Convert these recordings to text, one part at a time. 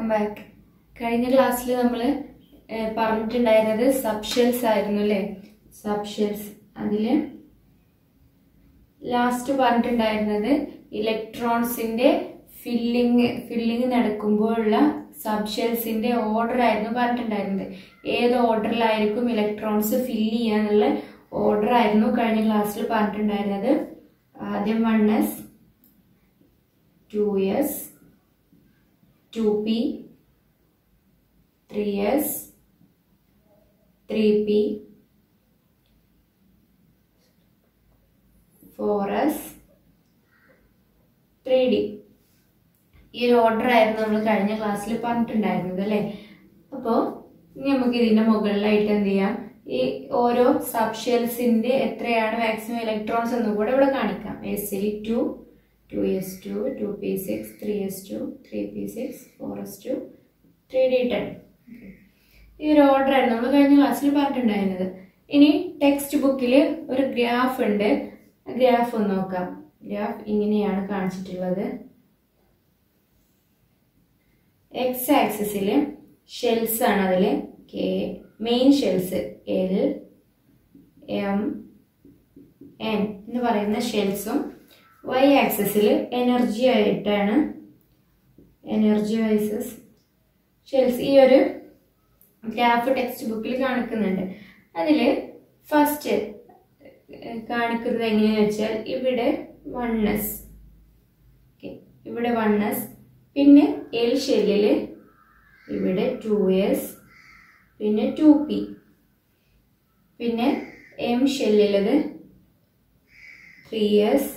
back കഴിഞ്ഞ ക്ലാസ്സിൽ നമ്മൾ പറഞ്ഞിട്ടുണ്ടായിരുന്നത് സബ്ഷെൽസ് ആയിരുന്നു അല്ലേ സബ്ഷെൽസ് അതിൽ ലാസ്റ്റ് പറഞ്ഞിട്ടുണ്ടായിരുന്നത് ഇലക്ട്രോൺസിന്റെ ഫില്ലിങ് ഫില്ലിങ് നടക്കുമ്പോഴുള്ള സബ്ഷെൽസിന്റെ ഓർഡർ ആയിരുന്നു പറഞ്ഞിട്ടുണ്ടായിരുന്നത് ഏത് ഓർഡറിലായിരിക്കും ഇലക്ട്രോൺസ് ഫില്ല് ചെയ്യാന്നുള്ള ഓർഡർ ആയിരുന്നു കഴിഞ്ഞ ക്ലാസ്സിൽ പറഞ്ഞിട്ടുണ്ടായിരുന്നത് ആദ്യം one S two S two p three s three p four s three d ഈ ഒരു ഓർഡർ ആയിരുന്നു നമ്മൾ കഴിഞ്ഞ ക്ലാസ്സിൽ പറഞ്ഞിട്ടുണ്ടായിരുന്നത് അല്ലേ അപ്പോൾ ഇനി നമുക്ക് ഇതിന്റെ മുകളിലായിട്ട് എന്ത് ചെയ്യാം ഈ ഓരോ സബ്ഷെൽസിന്റെ എത്രയാണ് മാക്സിമം ഇലക്ട്രോൺസ് എന്നും കൂടെ ഇവിടെ കാണിക്കാം s C two two S two two P six three S two three P six four S two three D ten ഈ ഒരു ഓർഡർ ആയിരുന്നു നമ്മൾ കഴിഞ്ഞ ക്ലാസ്സിൽ പറഞ്ഞിട്ടുണ്ടായിരുന്നത് ഇനി ടെക്സ്റ്റ് ബുക്കിൽ ഒരു ഗ്രാഫ് ഉണ്ട് ഗ്രാഫ് ഒന്ന് നോക്കാം ഗ്രാഫ് ഇങ്ങനെയാണ് കാണിച്ചിട്ടുള്ളത് എക്സ് ആക്സിസിൽ ഷെൽസ് ആണ് അതിൽ K main shells L M N എന്ന് പറയുന്ന ഷെൽസും വൈ ആക്സിസിൽ എനർജി ആയിട്ടാണ് എനർജി വൈസസ് ഷെൽസ് ഈ ഒരു ഗ്രാഫ് ടെക്സ്റ്റ് ബുക്കിൽ കാണിക്കുന്നുണ്ട് അതിൽ ഫസ്റ്റ് കാണിക്കുന്നത് എങ്ങനെയാണെന്ന് വെച്ചാൽ ഇവിടെ വണ്ണസ് ഇവിടെ വണ്ണസ് പിന്നെ എൽ ഷെല്ലിൽ ഇവിടെ ടു എസ് പിന്നെ ടു പി പിന്നെ എം ഷെല്ലിലത് ത്രീ എസ്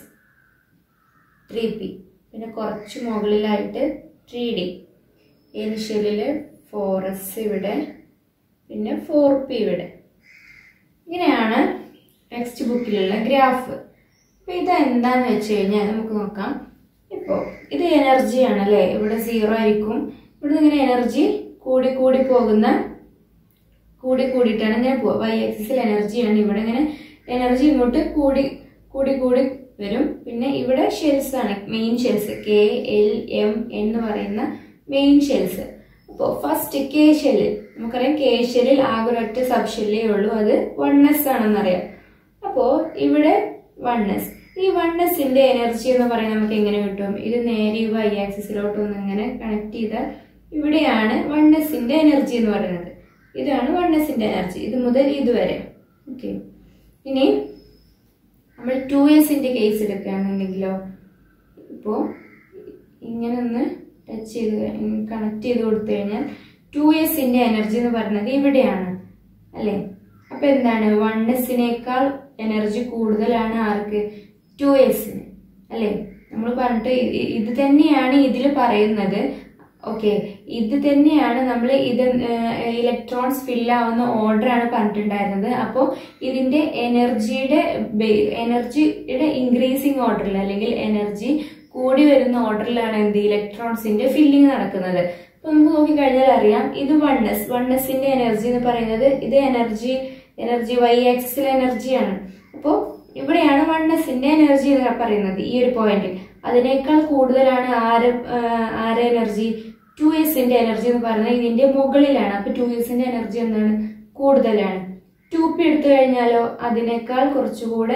ത്രീ പി പിന്നെ കുറച്ച് മുകളിലായിട്ട് ത്രീ ഡി എൽ ഷെല്ലിൽ ഫോർ എസ് ഇവിടെ പിന്നെ ഫോർ പി ഇവിടെ ഇങ്ങനെയാണ് ടെക്സ്റ്റ് ബുക്കിലുള്ള ഗ്രാഫ് അപ്പോൾ ഇത് എന്താന്ന് വെച്ച് കഴിഞ്ഞാൽ നമുക്ക് നോക്കാം ഇപ്പോൾ ഇത് എനർജിയാണ് അല്ലേ ഇവിടെ സീറോ ആയിരിക്കും ഇവിടെ ഇങ്ങനെ എനർജി കൂടി കൂടി പോകുന്ന കൂടി കൂടിയിട്ടാണ് ഇങ്ങനെ പോവുക വൈ ആക്സിസിൽ എനർജിയാണ് ഇവിടെ ഇങ്ങനെ എനർജി ഇങ്ങോട്ട് കൂടി കൂടി കൂടി വരും പിന്നെ ഇവിടെ ഷെൽസ് ആണ് main shells K L M എന്ന് പറയുന്ന മെയിൻ ഷെൽസ് അപ്പോൾ ഫസ്റ്റ് കെ ഷെല്ല് നമുക്കറിയാം കെ ഷെല്ലിൽ ആകെ ഒരൊറ്റ സബ് ഷെല്ലേ ഉള്ളൂ അത് വൺ എസ് ആണെന്നറിയാം അപ്പോൾ ഇവിടെ വൺ എസ് ഈ വൺ എസിന്റെ എനർജി എന്ന് പറയുന്നത് നമുക്ക് എങ്ങനെ കിട്ടും ഇത് നേരെ ഈ വൈ ആക്സിസിലോട്ട് ഒന്ന് ഇങ്ങനെ കണക്ട് ചെയ്താൽ ഇവിടെയാണ് വൺ എസിന്റെ എനർജി എന്ന് പറയുന്നത് ഇതാണ് വൺ എസിന്റെ എനർജി ഇത് മുതൽ ഇതുവരെ ഓക്കെ ഇനി നമ്മൾ ടു എസിന്റെ കേസ് എടുക്കുകയാണെന്നുണ്ടെങ്കിലോ ഇപ്പോൾ ഇങ്ങനെ ഒന്ന് ടച്ച് ചെയ്ത് കണക്ട് ചെയ്ത് കൊടുത്തു കഴിഞ്ഞാൽ ടു എസിന്റെ എനർജി എന്ന് പറയുന്നത് ഇവിടെയാണ് അല്ലേ അപ്പൊ എന്താണ് വൺ എസിനേക്കാൾ എനർജി കൂടുതലാണ് ആർക്ക് ടു എസിന് അല്ലേ നമ്മൾ പറഞ്ഞിട്ട് ഇത് തന്നെയാണ് ഇതിൽ പറയുന്നത് ഓക്കെ ഇത് തന്നെയാണ് നമ്മൾ ഇത് ഇലക്ട്രോൺസ് ഫില്ലാവുന്ന ഓർഡർ ആണ് പറഞ്ഞിട്ടുണ്ടായിരുന്നത് അപ്പോൾ ഇതിന്റെ എനർജിയുടെ എനർജിയുടെ ഇൻക്രീസിങ് ഓർഡറിൽ അല്ലെങ്കിൽ എനർജി കൂടി വരുന്ന ഓർഡറിലാണ് എന്ത് ഇലക്ട്രോൺസിന്റെ ഫില്ലിംഗ് നടക്കുന്നത് അപ്പൊ നമുക്ക് നോക്കിക്കഴിഞ്ഞാൽ അറിയാം ഇത് വൺ എസ് വൺ എസിന്റെ എനർജി എന്ന് പറയുന്നത് ഇത് എനർജി എനർജി വൈ ആക്സിസിലെ എനർജിയാണ് അപ്പോൾ ഇവിടെയാണ് വൺ എസിന്റെ എനർജി എന്ന് പറയുന്നത് ഈ ഒരു പോയിന്റ് അതിനേക്കാൾ കൂടുതലാണ് ആര് ആര് എനർജി ടു എസിന്റെ എനർജി എന്ന് പറയുന്നത് ഇതിന്റെ മുകളിലാണ് അപ്പൊ ടു എസിന്റെ എനർജി എന്താണ് കൂടുതലാണ് ടു പി എടുത്തു കഴിഞ്ഞാലോ അതിനേക്കാൾ കുറച്ചുകൂടെ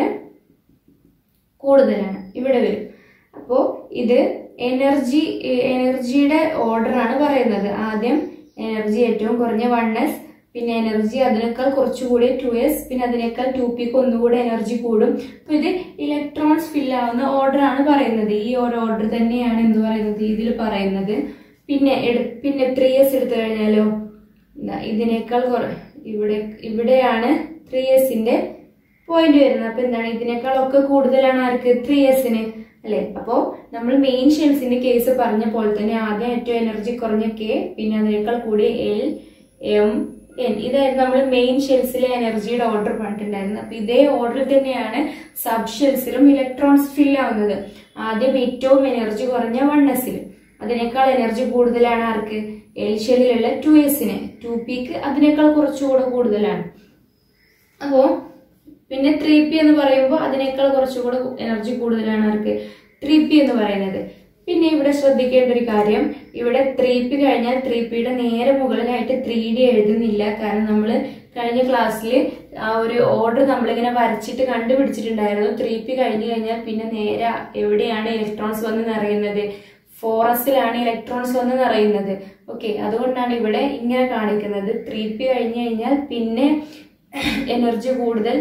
കൂടുതലാണ് ഇവിടെ വരും അപ്പോൾ ഇത് എനർജി എനർജിയുടെ ഓർഡർ ആണ് പറയുന്നത് ആദ്യം എനർജി ഏറ്റവും കുറഞ്ഞ വൺ എസ് പിന്നെ എനർജി അതിനേക്കാൾ കുറച്ചുകൂടി ടു എസ് പിന്നെ അതിനേക്കാൾ ടു പിക്ക് ഒന്നുകൂടി എനർജി കൂടും അപ്പൊ ഇത് ഇലക്ട്രോൺസ് ഫില്ലാവുന്ന ഓർഡർ ആണ് പറയുന്നത് ഈ ഒരു ഓർഡർ തന്നെയാണ് എന്ത് പറയുന്നത് ഇതിൽ പറയുന്നത് പിന്നെ പിന്നെ ത്രീ എസ് എടുത്തു കഴിഞ്ഞാലോ ഇതിനേക്കാൾ ഇവിടെ ഇവിടെയാണ് ത്രീ എസിന്റെ പോയിന്റ് വരുന്നത് അപ്പൊ എന്താണ് ഇതിനേക്കാൾ ഒക്കെ കൂടുതലാണ് ആർക്ക് ത്രീ എസിന് അല്ലെ അപ്പോ നമ്മൾ മെയിൻ ഷെൽസിന്റെ കേസ് പറഞ്ഞ പോലെ തന്നെ ആദ്യം ഏറ്റവും എനർജി കുറഞ്ഞ കെ പിന്നെ അതിനേക്കാൾ കൂടി എൽ എം എൻ ഇതായിരുന്നു നമ്മൾ മെയിൻ ഷെൽസിലെ എനർജിയുടെ ഓർഡർ പറഞ്ഞിട്ടുണ്ടായിരുന്നത് അപ്പൊ ഇതേ ഓർഡർ തന്നെയാണ് സബ് ഷെൽസിലും ഇലക്ട്രോൺസ് ഫിൽ ആവുന്നത് ആദ്യം ഏറ്റവും എനർജി കുറഞ്ഞ വൺ എസിൽ അതിനേക്കാൾ എനർജി കൂടുതലാണ് ആർക്ക് എൽ ഷെല്ലിലുള്ള ടു എസിന് ടു പിക്ക് അതിനേക്കാൾ കുറച്ചുകൂടെ കൂടുതലാണ് അപ്പോ പിന്നെ ത്രീ പി എന്ന് പറയുമ്പോൾ അതിനേക്കാൾ കുറച്ചുകൂടെ എനർജി കൂടുതലാണ് ആർക്ക് ത്രീ പി എന്ന് പറയുന്നത് പിന്നെ ഇവിടെ ശ്രദ്ധിക്കേണ്ട ഒരു കാര്യം ഇവിടെ ത്രീ പി കഴിഞ്ഞാൽ ത്രീ പിയുടെ നേരെ മുകളിലായിട്ട് ത്രീ ഡി എഴുതുന്നില്ല കാരണം നമ്മൾ കഴിഞ്ഞ ക്ലാസ്സിൽ ആ ഒരു ഓർഡർ നമ്മളിങ്ങനെ വരച്ചിട്ട് കണ്ടുപിടിച്ചിട്ടുണ്ടായിരുന്നു ത്രീ പി കഴിഞ്ഞു കഴിഞ്ഞാൽ പിന്നെ നേരെ എവിടെയാണ് ഇലക്ട്രോൺസ് വന്ന് നിറയുന്നത് ഫോറസ്റ്റിലാണ് ഇലക്ട്രോൺസ് വന്ന് നിറയുന്നത് ഓക്കെ അതുകൊണ്ടാണ് ഇവിടെ ഇങ്ങനെ കാണിക്കുന്നത് ത്രീ പി കഴിഞ്ഞു കഴിഞ്ഞാൽ പിന്നെ എനർജി കൂടുതൽ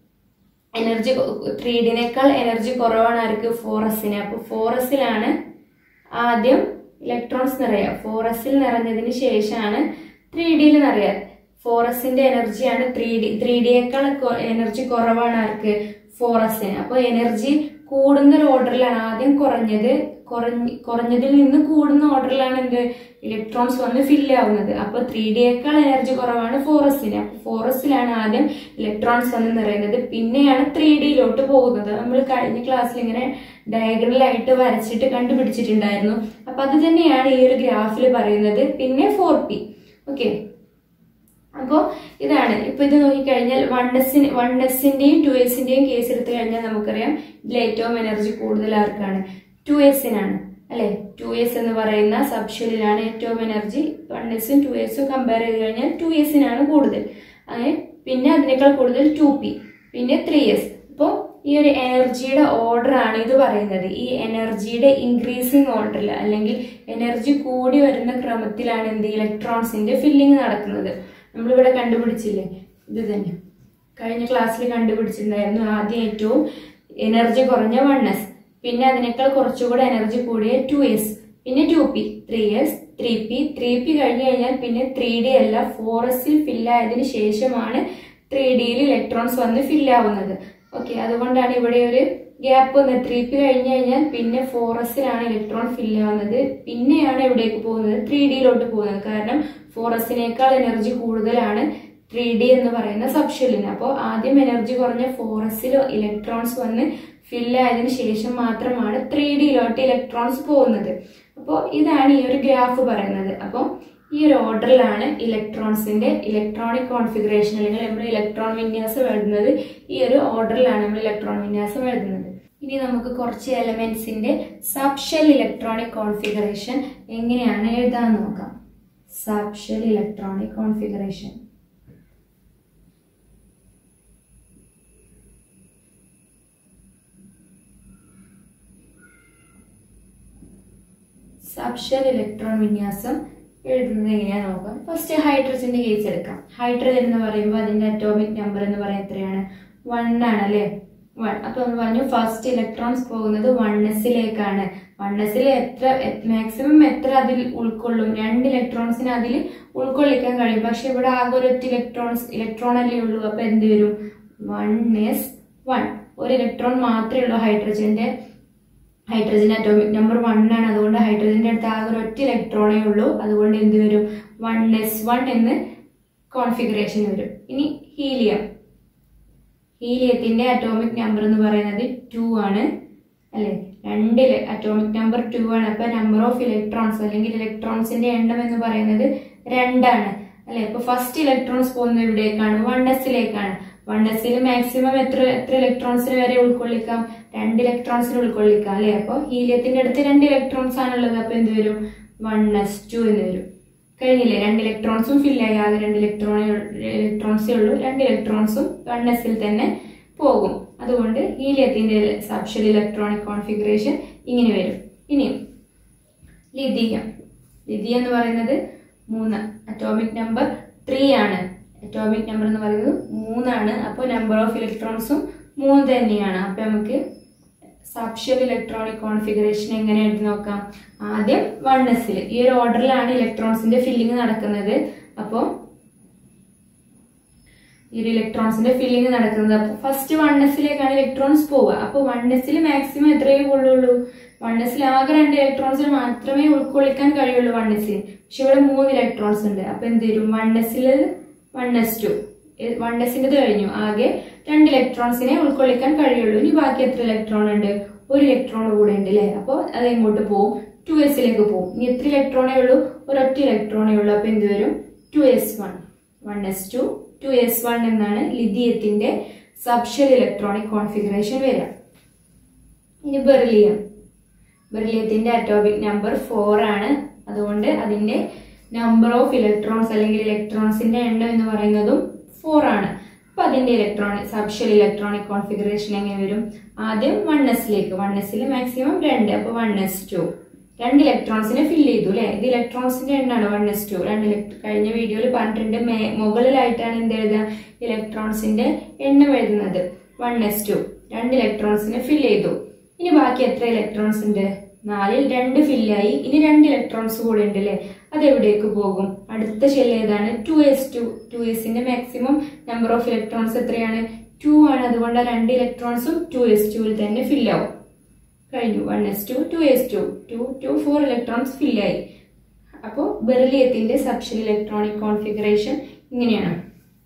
എനർജി ത്രീ ഡിനേക്കാൾ എനർജി കുറവാണ് ആർക്ക് ഫോറസിന് അപ്പോൾ ഫോറസിലാണ് ആദ്യം ഇലക്ട്രോൺസ് നിറയുക ഫോറസിൽ നിറഞ്ഞതിന് ശേഷമാണ് ത്രീ ഡിയിൽ നിറയുക ഫോറസിന്റെ എനർജിയാണ് ത്രീ ഡി ത്രീ ഡിയേക്കാൾ എനർജി കുറവാണ് ആർക്ക് ഫോറസിന് അപ്പോൾ എനർജി കൂടുന്ന ഒരു ഓർഡറിലാണ് ആദ്യം കുറഞ്ഞത് കുറഞ്ഞ കുറഞ്ഞതിൽ നിന്ന് കൂടുന്ന ഓർഡറിലാണ് എന്ത് ഇലക്ട്രോൺസ് വന്ന് ഫില്ല് ആവുന്നത് അപ്പോൾ ത്രീ ഡിയേക്കാൾ എനർജി കുറവാണ് ഫോറസിന് അപ്പോൾ ഫോറസിലാണ് ആദ്യം ഇലക്ട്രോൺസ് വന്ന് നിറയുന്നത് പിന്നെയാണ് ത്രീ ഡിയിലോട്ട് പോകുന്നത് നമ്മൾ കഴിഞ്ഞ ക്ലാസ്സിൽ ഇങ്ങനെ ഡയഗ്രലായിട്ട് വരച്ചിട്ട് കണ്ടുപിടിച്ചിട്ടുണ്ടായിരുന്നു അപ്പൊ അത് തന്നെയാണ് ഈ ഒരു ഗ്രാഫിൽ പറയുന്നത് പിന്നെ ഫോർ പി ഓക്കെ അപ്പോൾ ഇതാണ് ഇപ്പൊ ഇത് നോക്കിക്കഴിഞ്ഞാൽ വൺ എസിന് വൺ എസിന്റെയും ടു എസിന്റെയും കേസ് എടുത്തു കഴിഞ്ഞാൽ നമുക്കറിയാം ഇതിൽ ഏറ്റവും എനർജി കൂടുതൽ ആർക്കാണ് ടു എസിനാണ് അല്ലെ ടു എസ് എന്ന് പറയുന്ന സബ്ഷെല്ലിലാണ് ഏറ്റവും എനർജി വൺ എസും ടു എസും കമ്പയർ ചെയ്ത് കഴിഞ്ഞാൽ ടു എസിനാണ് കൂടുതൽ അങ്ങനെ പിന്നെ അതിനേക്കാൾ കൂടുതൽ ടു പി പിന്നെ ത്രീ എസ് അപ്പോൾ ഈ ഒരു എനർജിയുടെ ഓർഡർ ആണ് ഇത് പറയുന്നത് ഈ എനർജിയുടെ ഇൻക്രീസിങ് ഓർഡറിൽ അല്ലെങ്കിൽ എനർജി കൂടി വരുന്ന ക്രമത്തിലാണ് എന്ത് ഇലക്ട്രോൺസിന്റെ ഫില്ലിംഗ് നടക്കുന്നത് നമ്മളിവിടെ കണ്ടുപിടിച്ചില്ലേ ഇത് തന്നെ കഴിഞ്ഞ ക്ലാസ്സിൽ കണ്ടുപിടിച്ചിട്ടുണ്ടായിരുന്നു ആദ്യം ഏറ്റവും എനർജി കുറഞ്ഞ വൺ എസ് പിന്നെ അതിനേക്കാൾ കുറച്ചുകൂടെ എനർജി കൂടിയ ടു എസ് പിന്നെ two p three s three p three p കഴിഞ്ഞു കഴിഞ്ഞാൽ പിന്നെ ത്രീ ഡി അല്ല ഫോർ എസിൽ ഫില്ലായതിനു ശേഷമാണ് ത്രീ ഡിയിൽ ഇലക്ട്രോൺസ് വന്ന് ഫില്ലാവുന്നത് ഓക്കെ അതുകൊണ്ടാണ് ഇവിടെ ഒരു ഗ്യാപ്പ് വന്നത് ത്രീ പി കഴിഞ്ഞു കഴിഞ്ഞാൽ പിന്നെ ഫോർ എസിലാണ് ഇലക്ട്രോൺ ഫില്ലാവുന്നത് പിന്നെയാണ് എവിടേക്ക് പോകുന്നത് ത്രീ ഡിയിലോട്ട് പോകുന്നത് കാരണം ഫോർ എസിനേക്കാൾ എനർജി കൂടുതലാണ് ത്രീ ഡി എന്ന് പറയുന്ന സബ്ഷെല്ലിന് അപ്പോൾ ആദ്യം എനർജി കുറഞ്ഞ ഫോർ എസിൽ ഇലക്ട്രോൺസ് വന്ന് ഫില്ലായതിനു ശേഷം മാത്രമാണ് ത്രീ ഡിയിലോട്ട് ഇലക്ട്രോൺസ് പോകുന്നത് അപ്പോൾ ഇതാണ് ഈ ഒരു ഗ്രാഫ് പറയുന്നത് അപ്പോൾ ഈ ഒരു ഓർഡറിലാണ് ഇലക്ട്രോൺസിന്റെ ഇലക്ട്രോണിക് കോൺഫിഗറേഷൻ അല്ലെങ്കിൽ നമ്മൾ ഇലക്ട്രോൺ വിന്യാസം എഴുതുന്നത് ഈ ഒരു ഓർഡറിലാണ് നമ്മൾ ഇലക്ട്രോൺ വിന്യാസം എഴുതുന്നത് ഇനി നമുക്ക് കുറച്ച് എലമെന്റ്സിന്റെ സബ്ഷെൽ ഇലക്ട്രോണിക് കോൺഫിഗറേഷൻ എങ്ങനെയാണ് എഴുതാൻ നോക്കാം subshell electronic configuration subshell electron വിന്യാസം എഴുതുന്നത് എങ്ങനെയാന്ന് നോക്കാം ഫസ്റ്റ് ഹൈഡ്രജന്റെ കേസ് എടുക്കാം ഹൈഡ്രജൻ എന്ന് പറയുമ്പോൾ അതിന്റെ അറ്റോമിക് നമ്പർ എന്ന് പറയുന്നത് എത്രയാണ് വൺ ആണ് അല്ലേ വൺ അപ്പൊ നമ്മൾ പറഞ്ഞു ഫസ്റ്റ് ഇലക്ട്രോൺസ് പോകുന്നത് വൺ എസിലേക്കാണ് വൺ എസിൽ എത്ര മാക്സിമം എത്ര അതിൽ ഉൾക്കൊള്ളും രണ്ട് ഇലക്ട്രോൺസിന് അതിൽ ഉൾക്കൊള്ളിക്കാൻ കഴിയും പക്ഷെ ഇവിടെ ആകെ ഒരൊറ്റ ഇലക്ട്രോൺസ് ഇലക്ട്രോൺ അല്ലേ ഉള്ളൂ അപ്പൊ എന്ത് വരും വൺ എസ് വൺ ഒരു ഇലക്ട്രോൺ മാത്രമേ ഉള്ളൂ ഹൈഡ്രജന്റെ ഹൈഡ്രജൻ അറ്റോമിക് നമ്പർ വൺ ആണ് അതുകൊണ്ട് ഹൈഡ്രജന്റെ അടുത്ത് ആകെ ഒരൊറ്റ ഇലക്ട്രോണേ ഉള്ളൂ അതുകൊണ്ട് എന്ത് വരും വൺ എസ് വൺ എന്ന് കോൺഫിഗറേഷൻ വരും ഇനി ഹീലിയം ഹീലിയത്തിന്റെ അറ്റോമിക് നമ്പർ എന്ന് പറയുന്നത് ടു ആണ് അല്ലെ രണ്ട് അറ്റോമിക് നമ്പർ ടു ആണ് അപ്പൊ നമ്പർ ഓഫ് ഇലക്ട്രോൺസ് അല്ലെങ്കിൽ ഇലക്ട്രോൺസിന്റെ എണ്ണം എന്ന് പറയുന്നത് രണ്ടാണ് അല്ലെ അപ്പൊ ഫസ്റ്റ് ഇലക്ട്രോൺസ് പോകുന്നത് എവിടേക്കാണ് വൺ എസിലേക്കാണ് വൺ എസിൽ മാക്സിമം എത്ര എത്ര ഇലക്ട്രോൺസിന് വരെ ഉൾക്കൊള്ളിക്കാം രണ്ട് ഇലക്ട്രോൺസിന് ഉൾക്കൊള്ളിക്കാം അല്ലെ അപ്പൊ ഹീലിയത്തിന്റെ അടുത്ത് രണ്ട് ഇലക്ട്രോൺസ് ആണുള്ളത് അപ്പൊ എന്ത് വരും വൺ എസ് ടു എന്ന് വരും കഴിഞ്ഞില്ലേ രണ്ട് ഇലക്ട്രോൺസും ഫില്ലായി ആകെ രണ്ട് ഇലക്ട്രോണേ ഇലക്ട്രോൺസേ ഉള്ളൂ രണ്ട് ഇലക്ട്രോൺസും വൺ എസിൽ തന്നെ പോകും അതുകൊണ്ട് ഹീലിയത്തിന്റെ സബ്ഷൽ ഇലക്ട്രോണിക് കോൺഫിഗറേഷൻ ഇങ്ങനെ വരും ഇനി ലിഥിയം ലിഥിയം എന്ന് പറയുന്നത് മൂന്ന് അറ്റോമിക് നമ്പർ ത്രീ ആണ് അറ്റോമിക് നമ്പർ എന്ന് പറയുന്നത് മൂന്നാണ് അപ്പോൾ നമ്പർ ഓഫ് ഇലക്ട്രോൺസും മൂന്ന് തന്നെയാണ് അപ്പൊ നമുക്ക് സബ്ഷൽ ഇലക്ട്രോണിക് കോൺഫിഗറേഷൻ എങ്ങനെ എഴുതി നോക്കാം ആദ്യം വൺ എസിൽ ഈ ഒരു ഓർഡറിലാണ് ഇലക്ട്രോൺസിന്റെ ഫില്ലിംഗ് നടക്കുന്നത് അപ്പോൾ ഈ ഒരു ഇലക്ട്രോൺസിന്റെ ഫില്ലിംഗ് നടക്കുന്നത് അപ്പോൾ ഫസ്റ്റ് വൺ എസിലേക്കാണ് ഇലക്ട്രോൺസ് പോവുക അപ്പോൾ വൺ എസിൽ മാക്സിമം എത്രയേ കൊള്ളുള്ളൂ വൺ എസിൽ ആകെ രണ്ട് ഇലക്ട്രോൺസിന് മാത്രമേ ഉൾക്കൊള്ളിക്കാൻ കഴിയുള്ളൂ വൺ എസിൽ പക്ഷെ ഇവിടെ മൂന്ന് ഇലക്ട്രോൺസ് ഉണ്ട് അപ്പൊ എന്ത് വരും വൺ എസിൽ വൺ എസ് ടു വൺ എസിന്റെ കഴിഞ്ഞു ആകെ രണ്ട് ഇലക്ട്രോൺസിനെ ഉൾക്കൊള്ളിക്കാൻ കഴിയുള്ളൂ ഇനി ബാക്കി എത്ര ഇലക്ട്രോൺ ഉണ്ട് ഒരു ഇലക്ട്രോൺ കൂടെ ഉണ്ട് അല്ലേ അപ്പോൾ അത് എങ്ങോട്ട് പോകും ടു എസിലേക്ക് പോകും ഇനി എത്ര ഇലക്ട്രോണേ ഉള്ളൂ ഒരൊറ്റ ഇലക്ട്രോണേ ഉള്ളൂ അപ്പൊ എന്ത് വരും two s one one S two two s one എന്നാണ് ലിഥിയത്തിന്റെ സബ്ഷൽ ഇലക്ട്രോണിക് കോൺഫിഗറേഷൻ വരിക ഇനി ബെറിലിയം ബെറിലിയത്തിന്റെ അറ്റോമിക് നമ്പർ ഫോർ ആണ് അതുകൊണ്ട് അതിന്റെ നമ്പർ ഓഫ് ഇലക്ട്രോൺസ് അല്ലെങ്കിൽ ഇലക്ട്രോൺസിന്റെ എണ്ണം എന്ന് പറയുന്നതും ഫോർ ആണ് അപ്പൊ അതിന്റെ ഇലക്ട്രോണിക് സബ്ഷൽ ഇലക്ട്രോണിക് കോൺഫിഗറേഷൻ എങ്ങനെ വരും ആദ്യം വൺ എസിലേക്ക് വൺ എസിൽ മാക്സിമം രണ്ട് അപ്പൊ വൺ എസ് ടു രണ്ട് ഇലക്ട്രോൺസിനെ ഫില്ല് ചെയ്തു അല്ലെ ഇത് ഇലക്ട്രോൺസിന്റെ എണ്ണാണ് വൺ എസ് ടു രണ്ട് elect- കഴിഞ്ഞ വീഡിയോയിൽ പറഞ്ഞിട്ടുണ്ട് മേ- മുകളിലായിട്ടാണ് എന്ത് എഴുതുക ഇലക്ട്രോൺസിന്റെ എണ്ണം എഴുതുന്നത് വൺ എസ് ടു രണ്ട് ഇലക്ട്രോൺസിനെ ഫില്ല് ചെയ്തു ഇനി ബാക്കി എത്ര ഇലക്ട്രോൺസ് ഉണ്ട് നാലിൽ രണ്ട് ഫില്ലായി ഇനി രണ്ട് ഇലക്ട്രോൺസ് കൂടെ ഉണ്ട് അല്ലേ അത് എവിടേക്ക് പോകും അടുത്ത ഷെൽ ഏതാണ് ടു എസ് ടു ടു എസിന്റെ മാക്സിമം നമ്പർ ഓഫ് ഇലക്ട്രോൺസ് എത്രയാണ് ടു ആണ് അതുകൊണ്ട് ആ രണ്ട് ഇലക്ട്രോൺസും ടു എസ് ടുവിൽ തന്നെ ഫില്ലാവും കഴിഞ്ഞു one S two two S two two two four electrons ഫില്ലായി അപ്പോൾ ബെറിലിയത്തിന്റെ സബ്ഷൽ ഇലക്ട്രോണിക് കോൺഫിഗറേഷൻ ഇങ്ങനെയാണ്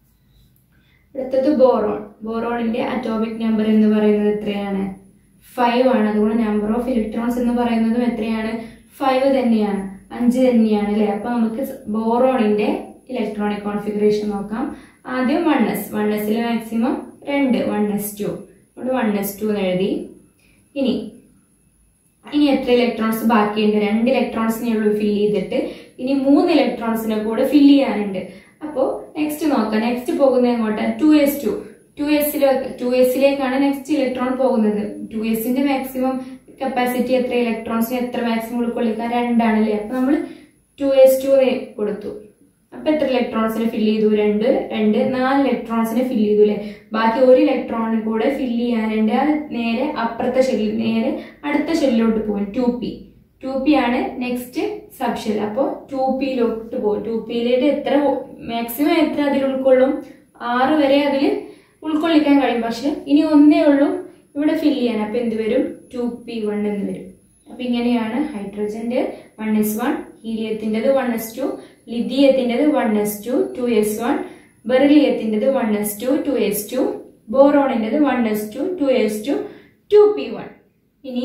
അടുത്തത് ബോറോൺ ബോറോണിന്റെ അറ്റോമിക് നമ്പർ എന്ന് പറയുന്നത് എത്രയാണ് ഫൈവ് ആണ് അതുകൊണ്ട് നമ്പർ ഓഫ് ഇലക്ട്രോൺസ് എന്ന് പറയുന്നതും എത്രയാണ് ഫൈവ് തന്നെയാണ് അഞ്ച് തന്നെയാണ് അല്ലേ അപ്പൊ നമുക്ക് ബോറോണിന്റെ ഇലക്ട്രോണിക് കോൺഫിഗറേഷൻ നോക്കാം ആദ്യം വൺ എസ് വൺ എസിൽ മാക്സിമം രണ്ട് വൺ എസ് ടു അതുകൊണ്ട് വൺ എസ് ടു എന്ന് എഴുതി ഇനി ഇനി എത്ര ഇലക്ട്രോൺസ് ബാക്കിയുണ്ട് രണ്ട് ഇലക്ട്രോൺസിനെ ഉള്ളൂ ഫില്ല് ചെയ്തിട്ട് ഇനി മൂന്ന് ഇലക്ട്രോൺസിനെ കൂടെ ഫില്ല് ചെയ്യാനുണ്ട് അപ്പോൾ നെക്സ്റ്റ് നോക്കാം നെക്സ്റ്റ് പോകുന്നത് എങ്ങോട്ട് ടു എസ് ടു ടു എസിലേക്ക് ടു എസിലേക്കാണ് നെക്സ്റ്റ് ഇലക്ട്രോൺ പോകുന്നത് ടു എസിന്റെ മാക്സിമം കപ്പാസിറ്റി എത്ര ഇലക്ട്രോൺസിന് എത്ര മാക്സിമം ഉൾക്കൊള്ളിക്കാൻ രണ്ടാണ് അല്ലേ അപ്പൊ നമ്മൾ ടു എസ് ടു കൊടുത്തു അപ്പൊ എത്ര ഇലക്ട്രോൺസിനെ ഫില്ല് ചെയ്തു രണ്ട് രണ്ട് നാല് ഇലക്ട്രോൺസിനെ ഫില്ല് ചെയ്തു അല്ലെ ബാക്കി ഒരു ഇലക്ട്രോണിന് കൂടെ ഫില്ല് ചെയ്യാനുണ്ട് അത് നേരെ അപ്പുറത്തെ ഷെല്ലിൽ നേരെ അടുത്ത ഷെല്ലിലോട്ട് പോകും ടു പി ടു പി ആണ് നെക്സ്റ്റ് സബ് ഷെൽ അപ്പോൾ ടു പിയിലോട്ട് പോകും ടു പിയിലേക്ക് എത്ര മാക്സിമം എത്ര അതിൽ ഉൾക്കൊള്ളും ആറ് വരെ അതിൽ ഉൾക്കൊള്ളിക്കാൻ കഴിയും പക്ഷെ ഇനി ഒന്നേ ഉള്ളൂ ഇവിടെ ഫില്ല് ചെയ്യാൻ അപ്പൊ എന്ത് വരും ടു പി വൺ എന്ന് വരും അപ്പൊ ഇങ്ങനെയാണ് ഹൈഡ്രജന്റെ വൺ എസ് വൺ ഹീലിയത്തിൻ്റെത് വൺ എസ് ടു ലിഥിയത്തിൻ്റെത് one S two two s one ബെറിലിയത്തിൻ്റെത് one S two two S two ബോറോണിൻ്റെത് one S two two S two two p one ഇനി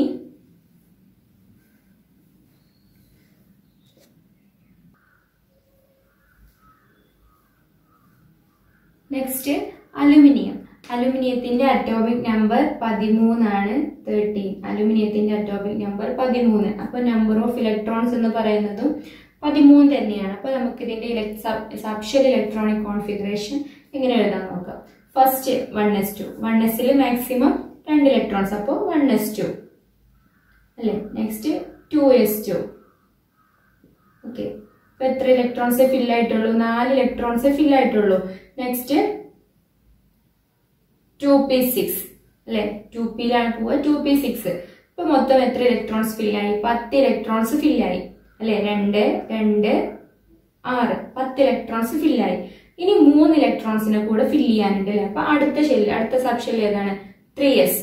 നെക്സ്റ്റ് അലുമിനിയം അലുമിനിയത്തിന്റെ അറ്റോമിക് നമ്പർ പതിമൂന്നാണ് thirteen അലുമിനിയത്തിന്റെ atomic number പതിമൂന്ന് അപ്പൊ number of electrons എന്ന് പറയുന്നതും പതിമൂന്ന് തന്നെയാണ് അപ്പൊ നമുക്ക് ഇതിന്റെ സബ്ഷൽ ഇലക്ട്രോണിക് കോൺഫിഗറേഷൻ എങ്ങനെ എഴുതാൻ നോക്കാം first one S two one എസിൽ മാക്സിമം രണ്ട് ഇലക്ട്രോൺസ് അപ്പോൾ വൺ എസ് ടു അല്ലേ next two S two okay ഇപ്പൊ എത്ര ഇലക്ട്രോൺസേ ഫിൽ ആയിട്ടുള്ളൂ നാല് ഇലക്ട്രോൺസേ ഫിൽ ആയിട്ടുള്ളൂ നെക്സ്റ്റ് ടു പി സിക്സ് അല്ലെ ടു പിയിലാണ് പോവുക ടു പി സിക്സ് ഇപ്പൊ മൊത്തം എത്ര ഇലക്ട്രോൺസ് ഫില്ലായി പത്ത് ഇലക്ട്രോൺസ് ഫില്ലായി അല്ലെ രണ്ട് രണ്ട് ആറ് പത്ത് ഇലക്ട്രോൺസ് ഫില്ലായി ഇനി മൂന്ന് ഇലക്ട്രോൺസിനെ കൂടെ ഫില്ല് ചെയ്യാനുണ്ട് അല്ലെ അപ്പൊ അടുത്ത ഷെല്ല് അടുത്ത സബ് ഷെല്ല് ഏതാണ് ത്രീ എസ്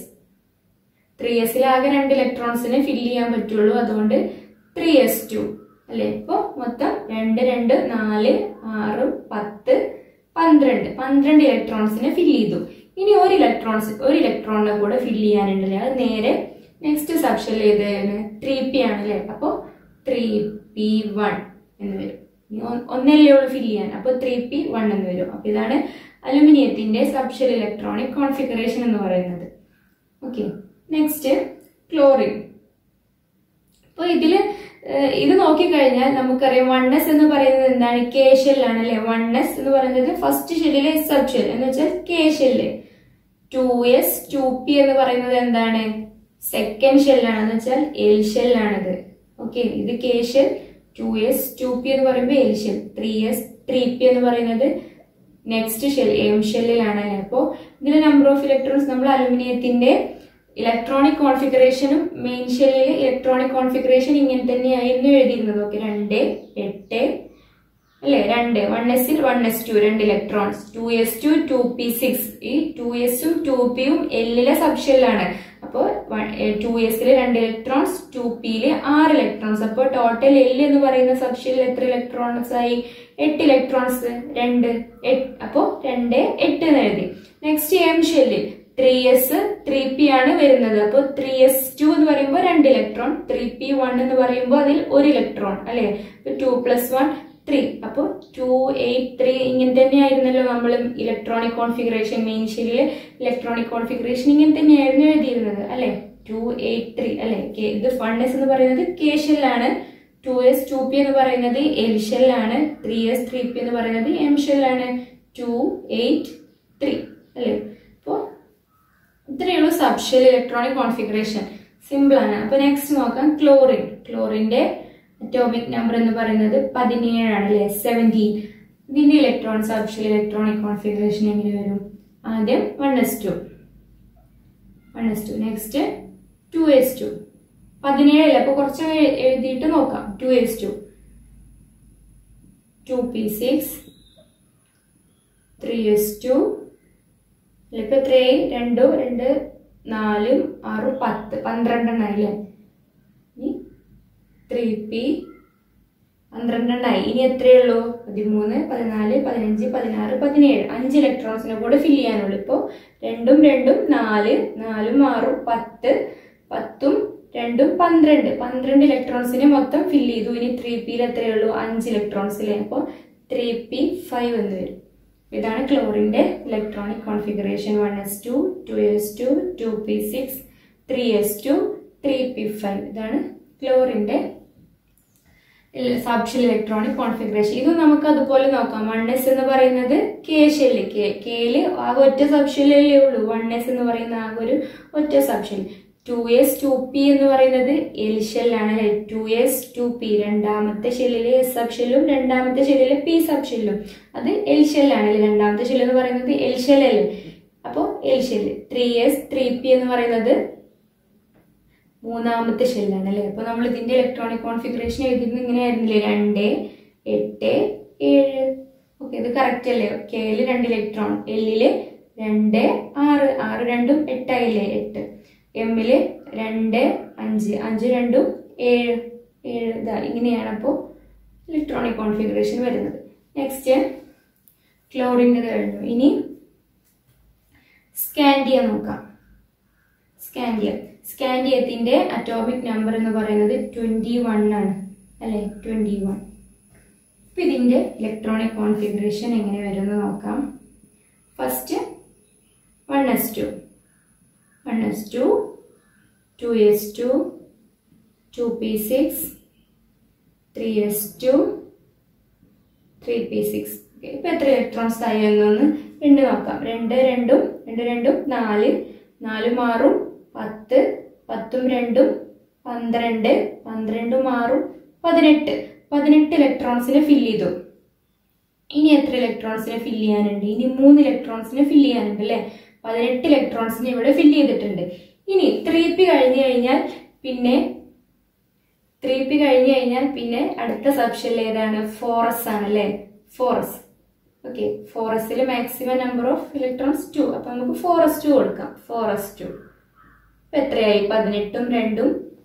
ത്രീ എസിൽ ആകെ രണ്ട് ഇലക്ട്രോൺസിനെ ഫില്ല് ചെയ്യാൻ പറ്റുള്ളൂ അതുകൊണ്ട് ത്രീ എസ് ടു അല്ലെ ഇപ്പൊ മൊത്തം രണ്ട് രണ്ട് നാല് ആറ് പത്ത് പന്ത്രണ്ട് പന്ത്രണ്ട് ഇലക്ട്രോൺസിനെ ഫില്ല് ചെയ്തു ഇനി ഒരു ഇലക്ട്രോൺസ് ഒരു ഇലക്ട്രോണിനെ കൂടെ ഫില്ല് ചെയ്യാനുണ്ടല്ലേ അത് നേരെ നെക്സ്റ്റ് സബ്ഷൻ ഏതാണ് ത്രീ പി ആണല്ലേ അപ്പൊ ത്രീ പി വൺ എന്ന് വരും ഇനി ഒ- ഒന്നല്ലേ ഉള്ളൂ ഫില്ല് ചെയ്യാൻ അപ്പൊ ത്രീ പി വൺ എന്ന് വരും അപ്പൊ ഇതാണ് അലുമിനിയത്തിന്റെ സബ്ഷൽ ഇലക്ട്രോണിക് കോൺഫിഗറേഷൻ എന്ന് പറയുന്നത് ഓക്കെ നെക്സ്റ്റ് ക്ലോറിൻ അപ്പോൾ ഇതില് ഏഹ്, ഇത് നോക്കിക്കഴിഞ്ഞാൽ നമുക്കറിയാം വൺ എസ് എന്ന് പറയുന്നത് എന്താണ് കെ ഷെല്ലാണ് അല്ലെ വൺ എസ് എന്ന് പറയുന്നത് ഫസ്റ്റ് ഷെല്ലിലെ സബ് ഷെൽ എന്ന് വെച്ചാൽ K shell two S two p എന്ന് പറയുന്നത് എന്താണ് സെക്കൻഡ് ഷെല്ലാണ് എന്ന് വെച്ചാൽ എൽ ഷെല്ലാണിത് ഓക്കെ ഇത് K shell two S two p എന്ന് പറയുമ്പോൾ L shell three s three p എന്ന് പറയുന്നത് നെക്സ്റ്റ് ഷെൽ എം ഷെല്ലിലാണ് അല്ലേ അപ്പോൾ ഇതിന്റെ നമ്പർ ഓഫ് ഇലക്ട്രോൺസ് നമ്മൾ അലുമിനിയത്തിന്റെ ഇലക്ട്രോണിക് കോൺഫിഗറേഷനും മെയിൻ ഷെല്ലിൽ ഇലക്ട്രോണിക് കോൺഫിഗറേഷൻ ഇങ്ങനെ തന്നെയായിരുന്നു എഴുതിയിരുന്നത് ഓക്കെ രണ്ട് എട്ട് അല്ലെ രണ്ട് വൺ എസിൽ വൺ എസ് ടു രണ്ട് electrons two S two two P six ഈ ടു എസും ടു പിയും എല്ലിലെ സബ്ഷെല്ലാണ് അപ്പോൾ ടു എസിൽ രണ്ട് ഇലക്ട്രോൺസ് ടു പിയില് ആറ് ഇലക്ട്രോൺസ് അപ്പോൾ ടോട്ടൽ എല്ല് എന്ന് പറയുന്ന സബ്ഷെല്ലിൽ എത്ര ഇലക്ട്രോൺസ് ആയി എട്ട് ഇലക്ട്രോൺസ് രണ്ട് എട്ട് അപ്പോൾ രണ്ട് എട്ട് എന്ന് എഴുതി നെക്സ്റ്റ് എം ഷെല്ലിൽ ത്രീ എസ് ത്രീ പി ആണ് വരുന്നത് അപ്പോൾ ത്രീ എസ് ടു എന്ന് പറയുമ്പോൾ രണ്ട് ഇലക്ട്രോൺ ത്രീ പി വൺ എന്ന് പറയുമ്പോൾ അതിൽ ഒരു ഇലക്ട്രോൺ അല്ലെ ടു പ്ലസ് വൺ ത്രീ അപ്പോൾ ടു എയ്റ്റ് ത്രീ ഇങ്ങനെ തന്നെയായിരുന്നല്ലോ നമ്മൾ ഇലക്ട്രോണിക് കോൺഫിഗറേഷൻ മെയിൻ ഷെല്ലിൽ ഇലക്ട്രോണിക് കോൺഫിഗറേഷൻ ഇങ്ങനെ തന്നെയായിരുന്നു എഴുതിയിരുന്നത് അല്ലെ ടു എയ്റ്റ് ത്രീ അല്ലെ K- ഇത് വൺ എസ് എന്ന് പറയുന്നത് കെ ഷെല്ലാണ് ടു എസ് ടു പി എന്ന് പറയുന്നത് എൽ ഷെല്ലാണ് ത്രീ എസ് ത്രീ പി എന്ന് പറയുന്നത് എം ഷെല്ലാണ് ടു എയ്റ്റ് ത്രീ അല്ലേ അപ്പോൾ ഇത്രയേ ഉള്ളൂ സബ്ഷെൽ ഇലക്ട്രോണിക് കോൺഫിഗറേഷൻ സിമ്പിൾ ആണ് അപ്പൊ നെക്സ്റ്റ് നോക്കാം ക്ലോറിൻ ക്ലോറിന്റെ അറ്റോമിക് നമ്പർ എന്ന് പറയുന്നത് പതിനേഴാണ് അല്ലെ സെവൻറ്റീൻ ഇതിന്റെ ഇലക്ട്രോൺ സബ്ഷെൽ ഇലക്ട്രോണിക് കോൺഫിഗറേഷൻ എങ്ങനെ വരും ആദ്യം one S two one S two next two S two പതിനേഴല്ല അപ്പൊ കുറച്ച് എ- എഴുതിയിട്ട് നോക്കാം two S two two P six three S two ഇപ്പൊ എത്രയായി രണ്ടു രണ്ട് നാലും ആറ് പത്ത് പന്ത്രണ്ടെണ്ണായി അല്ലേ ഇനി ത്രീ പി പന്ത്രണ്ടെണ്ണായി ഇനി എത്രയേ ഉള്ളൂ പതിമൂന്ന് പതിനാല് പതിനഞ്ച് പതിനാറ് പതിനേഴ് അഞ്ച് ഇലക്ട്രോൺസിനെ കൂടെ ഫില്ല് ചെയ്യാനുള്ളൂ ഇപ്പോൾ രണ്ടും രണ്ടും നാല് നാലും ആറും പത്ത് പത്തും രണ്ടും പന്ത്രണ്ട് പന്ത്രണ്ട് ഇലക്ട്രോൺസിനെ മൊത്തം ഫില്ല് ചെയ്തു ഇനി ത്രീ പിയിൽ എത്രയേ ഉള്ളൂ അഞ്ച് ഇലക്ട്രോൺസിലെ അപ്പോൾ ത്രീ പി ഫൈവ് എന്ന് വരും ഇതാണ് ക്ലോറിന്റെ electronic configuration one S two two S two two P six three S two three p five ഇതാണ് ക്ലോറിന്റെ സബ്ഷെൽ ഇലക്ട്രോണിക് കോൺഫിഗറേഷൻ ഇത് നമുക്ക് അതുപോലെ നോക്കാം വൺ എസ് എന്ന് പറയുന്നത് കെ ഷെല്ല് കെ കെയില് ആകെ ഒറ്റ സബ്ഷെല്ലേ ഉള്ളൂ വൺ എസ് എന്ന് പറയുന്ന ആകെ ഒരു ഒറ്റ subshell two S two p എന്ന് പറയുന്നത് എൽ ഷെല്ലാണ് അല്ലെ ടു എസ് ടു പി രണ്ടാമത്തെ ഷെല്ലില് എസ് സബ് ഷെല്ലും രണ്ടാമത്തെ ഷെല്ലില് പി സബ് ഷെല്ലും അത് എൽ ഷെല്ലാണ് അല്ലെ രണ്ടാമത്തെ ഷെല്ല് എന്ന് പറയുന്നത് എൽ ഷെല്ലല്ലേ അപ്പോൾ L shell three s three p എന്ന് പറയുന്നത് മൂന്നാമത്തെ ഷെല്ലാണ് അല്ലേ അപ്പൊ നമ്മൾ ഇതിന്റെ ഇലക്ട്രോണിക് കോൺഫിഗറേഷൻ എഴുതുന്നത് ഇങ്ങനെ ആയിരുന്നില്ലേ രണ്ട് എട്ട് ഏഴ് ഓക്കെ ഇത് കറക്റ്റ് അല്ലേ കെയില് രണ്ട് ഇലക്ട്രോൺ എല്ലില് രണ്ട് ആറ് ആറ് രണ്ടും എട്ടായില്ലേ എട്ട് എമ്മില് രണ്ട് അഞ്ച് അഞ്ച് രണ്ടും ഏഴ് ഏഴ് ഇതാ ഇങ്ങനെയാണ് അപ്പോൾ ഇലക്ട്രോണിക് കോൺഫിഗറേഷൻ വരുന്നത് നെക്സ്റ്റ് ക്ലോറിൻ്റെ കഴിഞ്ഞു ഇനി സ്കാൻഡിയ നോക്കാം സ്കാൻഡിയം സ്കാൻഡിയത്തിന്റെ അറ്റോമിക് നമ്പർ എന്ന് പറയുന്നത് ട്വന്റി വൺ ആണ് അല്ലെ ട്വന്റി വൺ അപ്പൊ ഇതിന്റെ ഇലക്ട്രോണിക് കോൺഫിഗറേഷൻ എങ്ങനെ വരുമെന്ന് നോക്കാം first one S two one S two two S two two P six three S two three P six ഇപ്പൊ എത്ര ഇലക്ട്രോൺസ് ആയി എന്നൊന്ന് എണ്ണി നോക്കാം രണ്ട് രണ്ടും രണ്ട് രണ്ടും നാല് നാലും ആറും പത്ത് പത്തും രണ്ടും പന്ത്രണ്ട് പന്ത്രണ്ടും ആറും പതിനെട്ട് പതിനെട്ട് ഇലക്ട്രോൺസിനെ ഫില്ല് ചെയ്തു ഇനി എത്ര ഇലക്ട്രോൺസിനെ ഫില്ല് ചെയ്യാനുണ്ട് ഇനി മൂന്ന് ഇലക്ട്രോൺസിനെ ഫില്ല് ചെയ്യാനുണ്ട് അല്ലെ പതിനെട്ട് ഇലക്ട്രോൺസിനെ ഇവിടെ ഫില്ല് ചെയ്തിട്ടുണ്ട് ഇനി ത്രീ പി കഴിഞ്ഞു കഴിഞ്ഞാൽ പിന്നെ ത്രീ പി കഴിഞ്ഞു കഴിഞ്ഞാൽ പിന്നെ അടുത്ത സബ്ഷെൽ ഏതാണ് ഫോറസ് ആണ് അല്ലെ ഫോറസ് ഓക്കെ ഫോറസിൽ maximum number of electrons two അപ്പൊ നമുക്ക് ഫോറസ് ടു കൊടുക്കാം ഫോറസ് ടു ഇപ്പൊ എത്രയായി പതിനെട്ടും രണ്ടും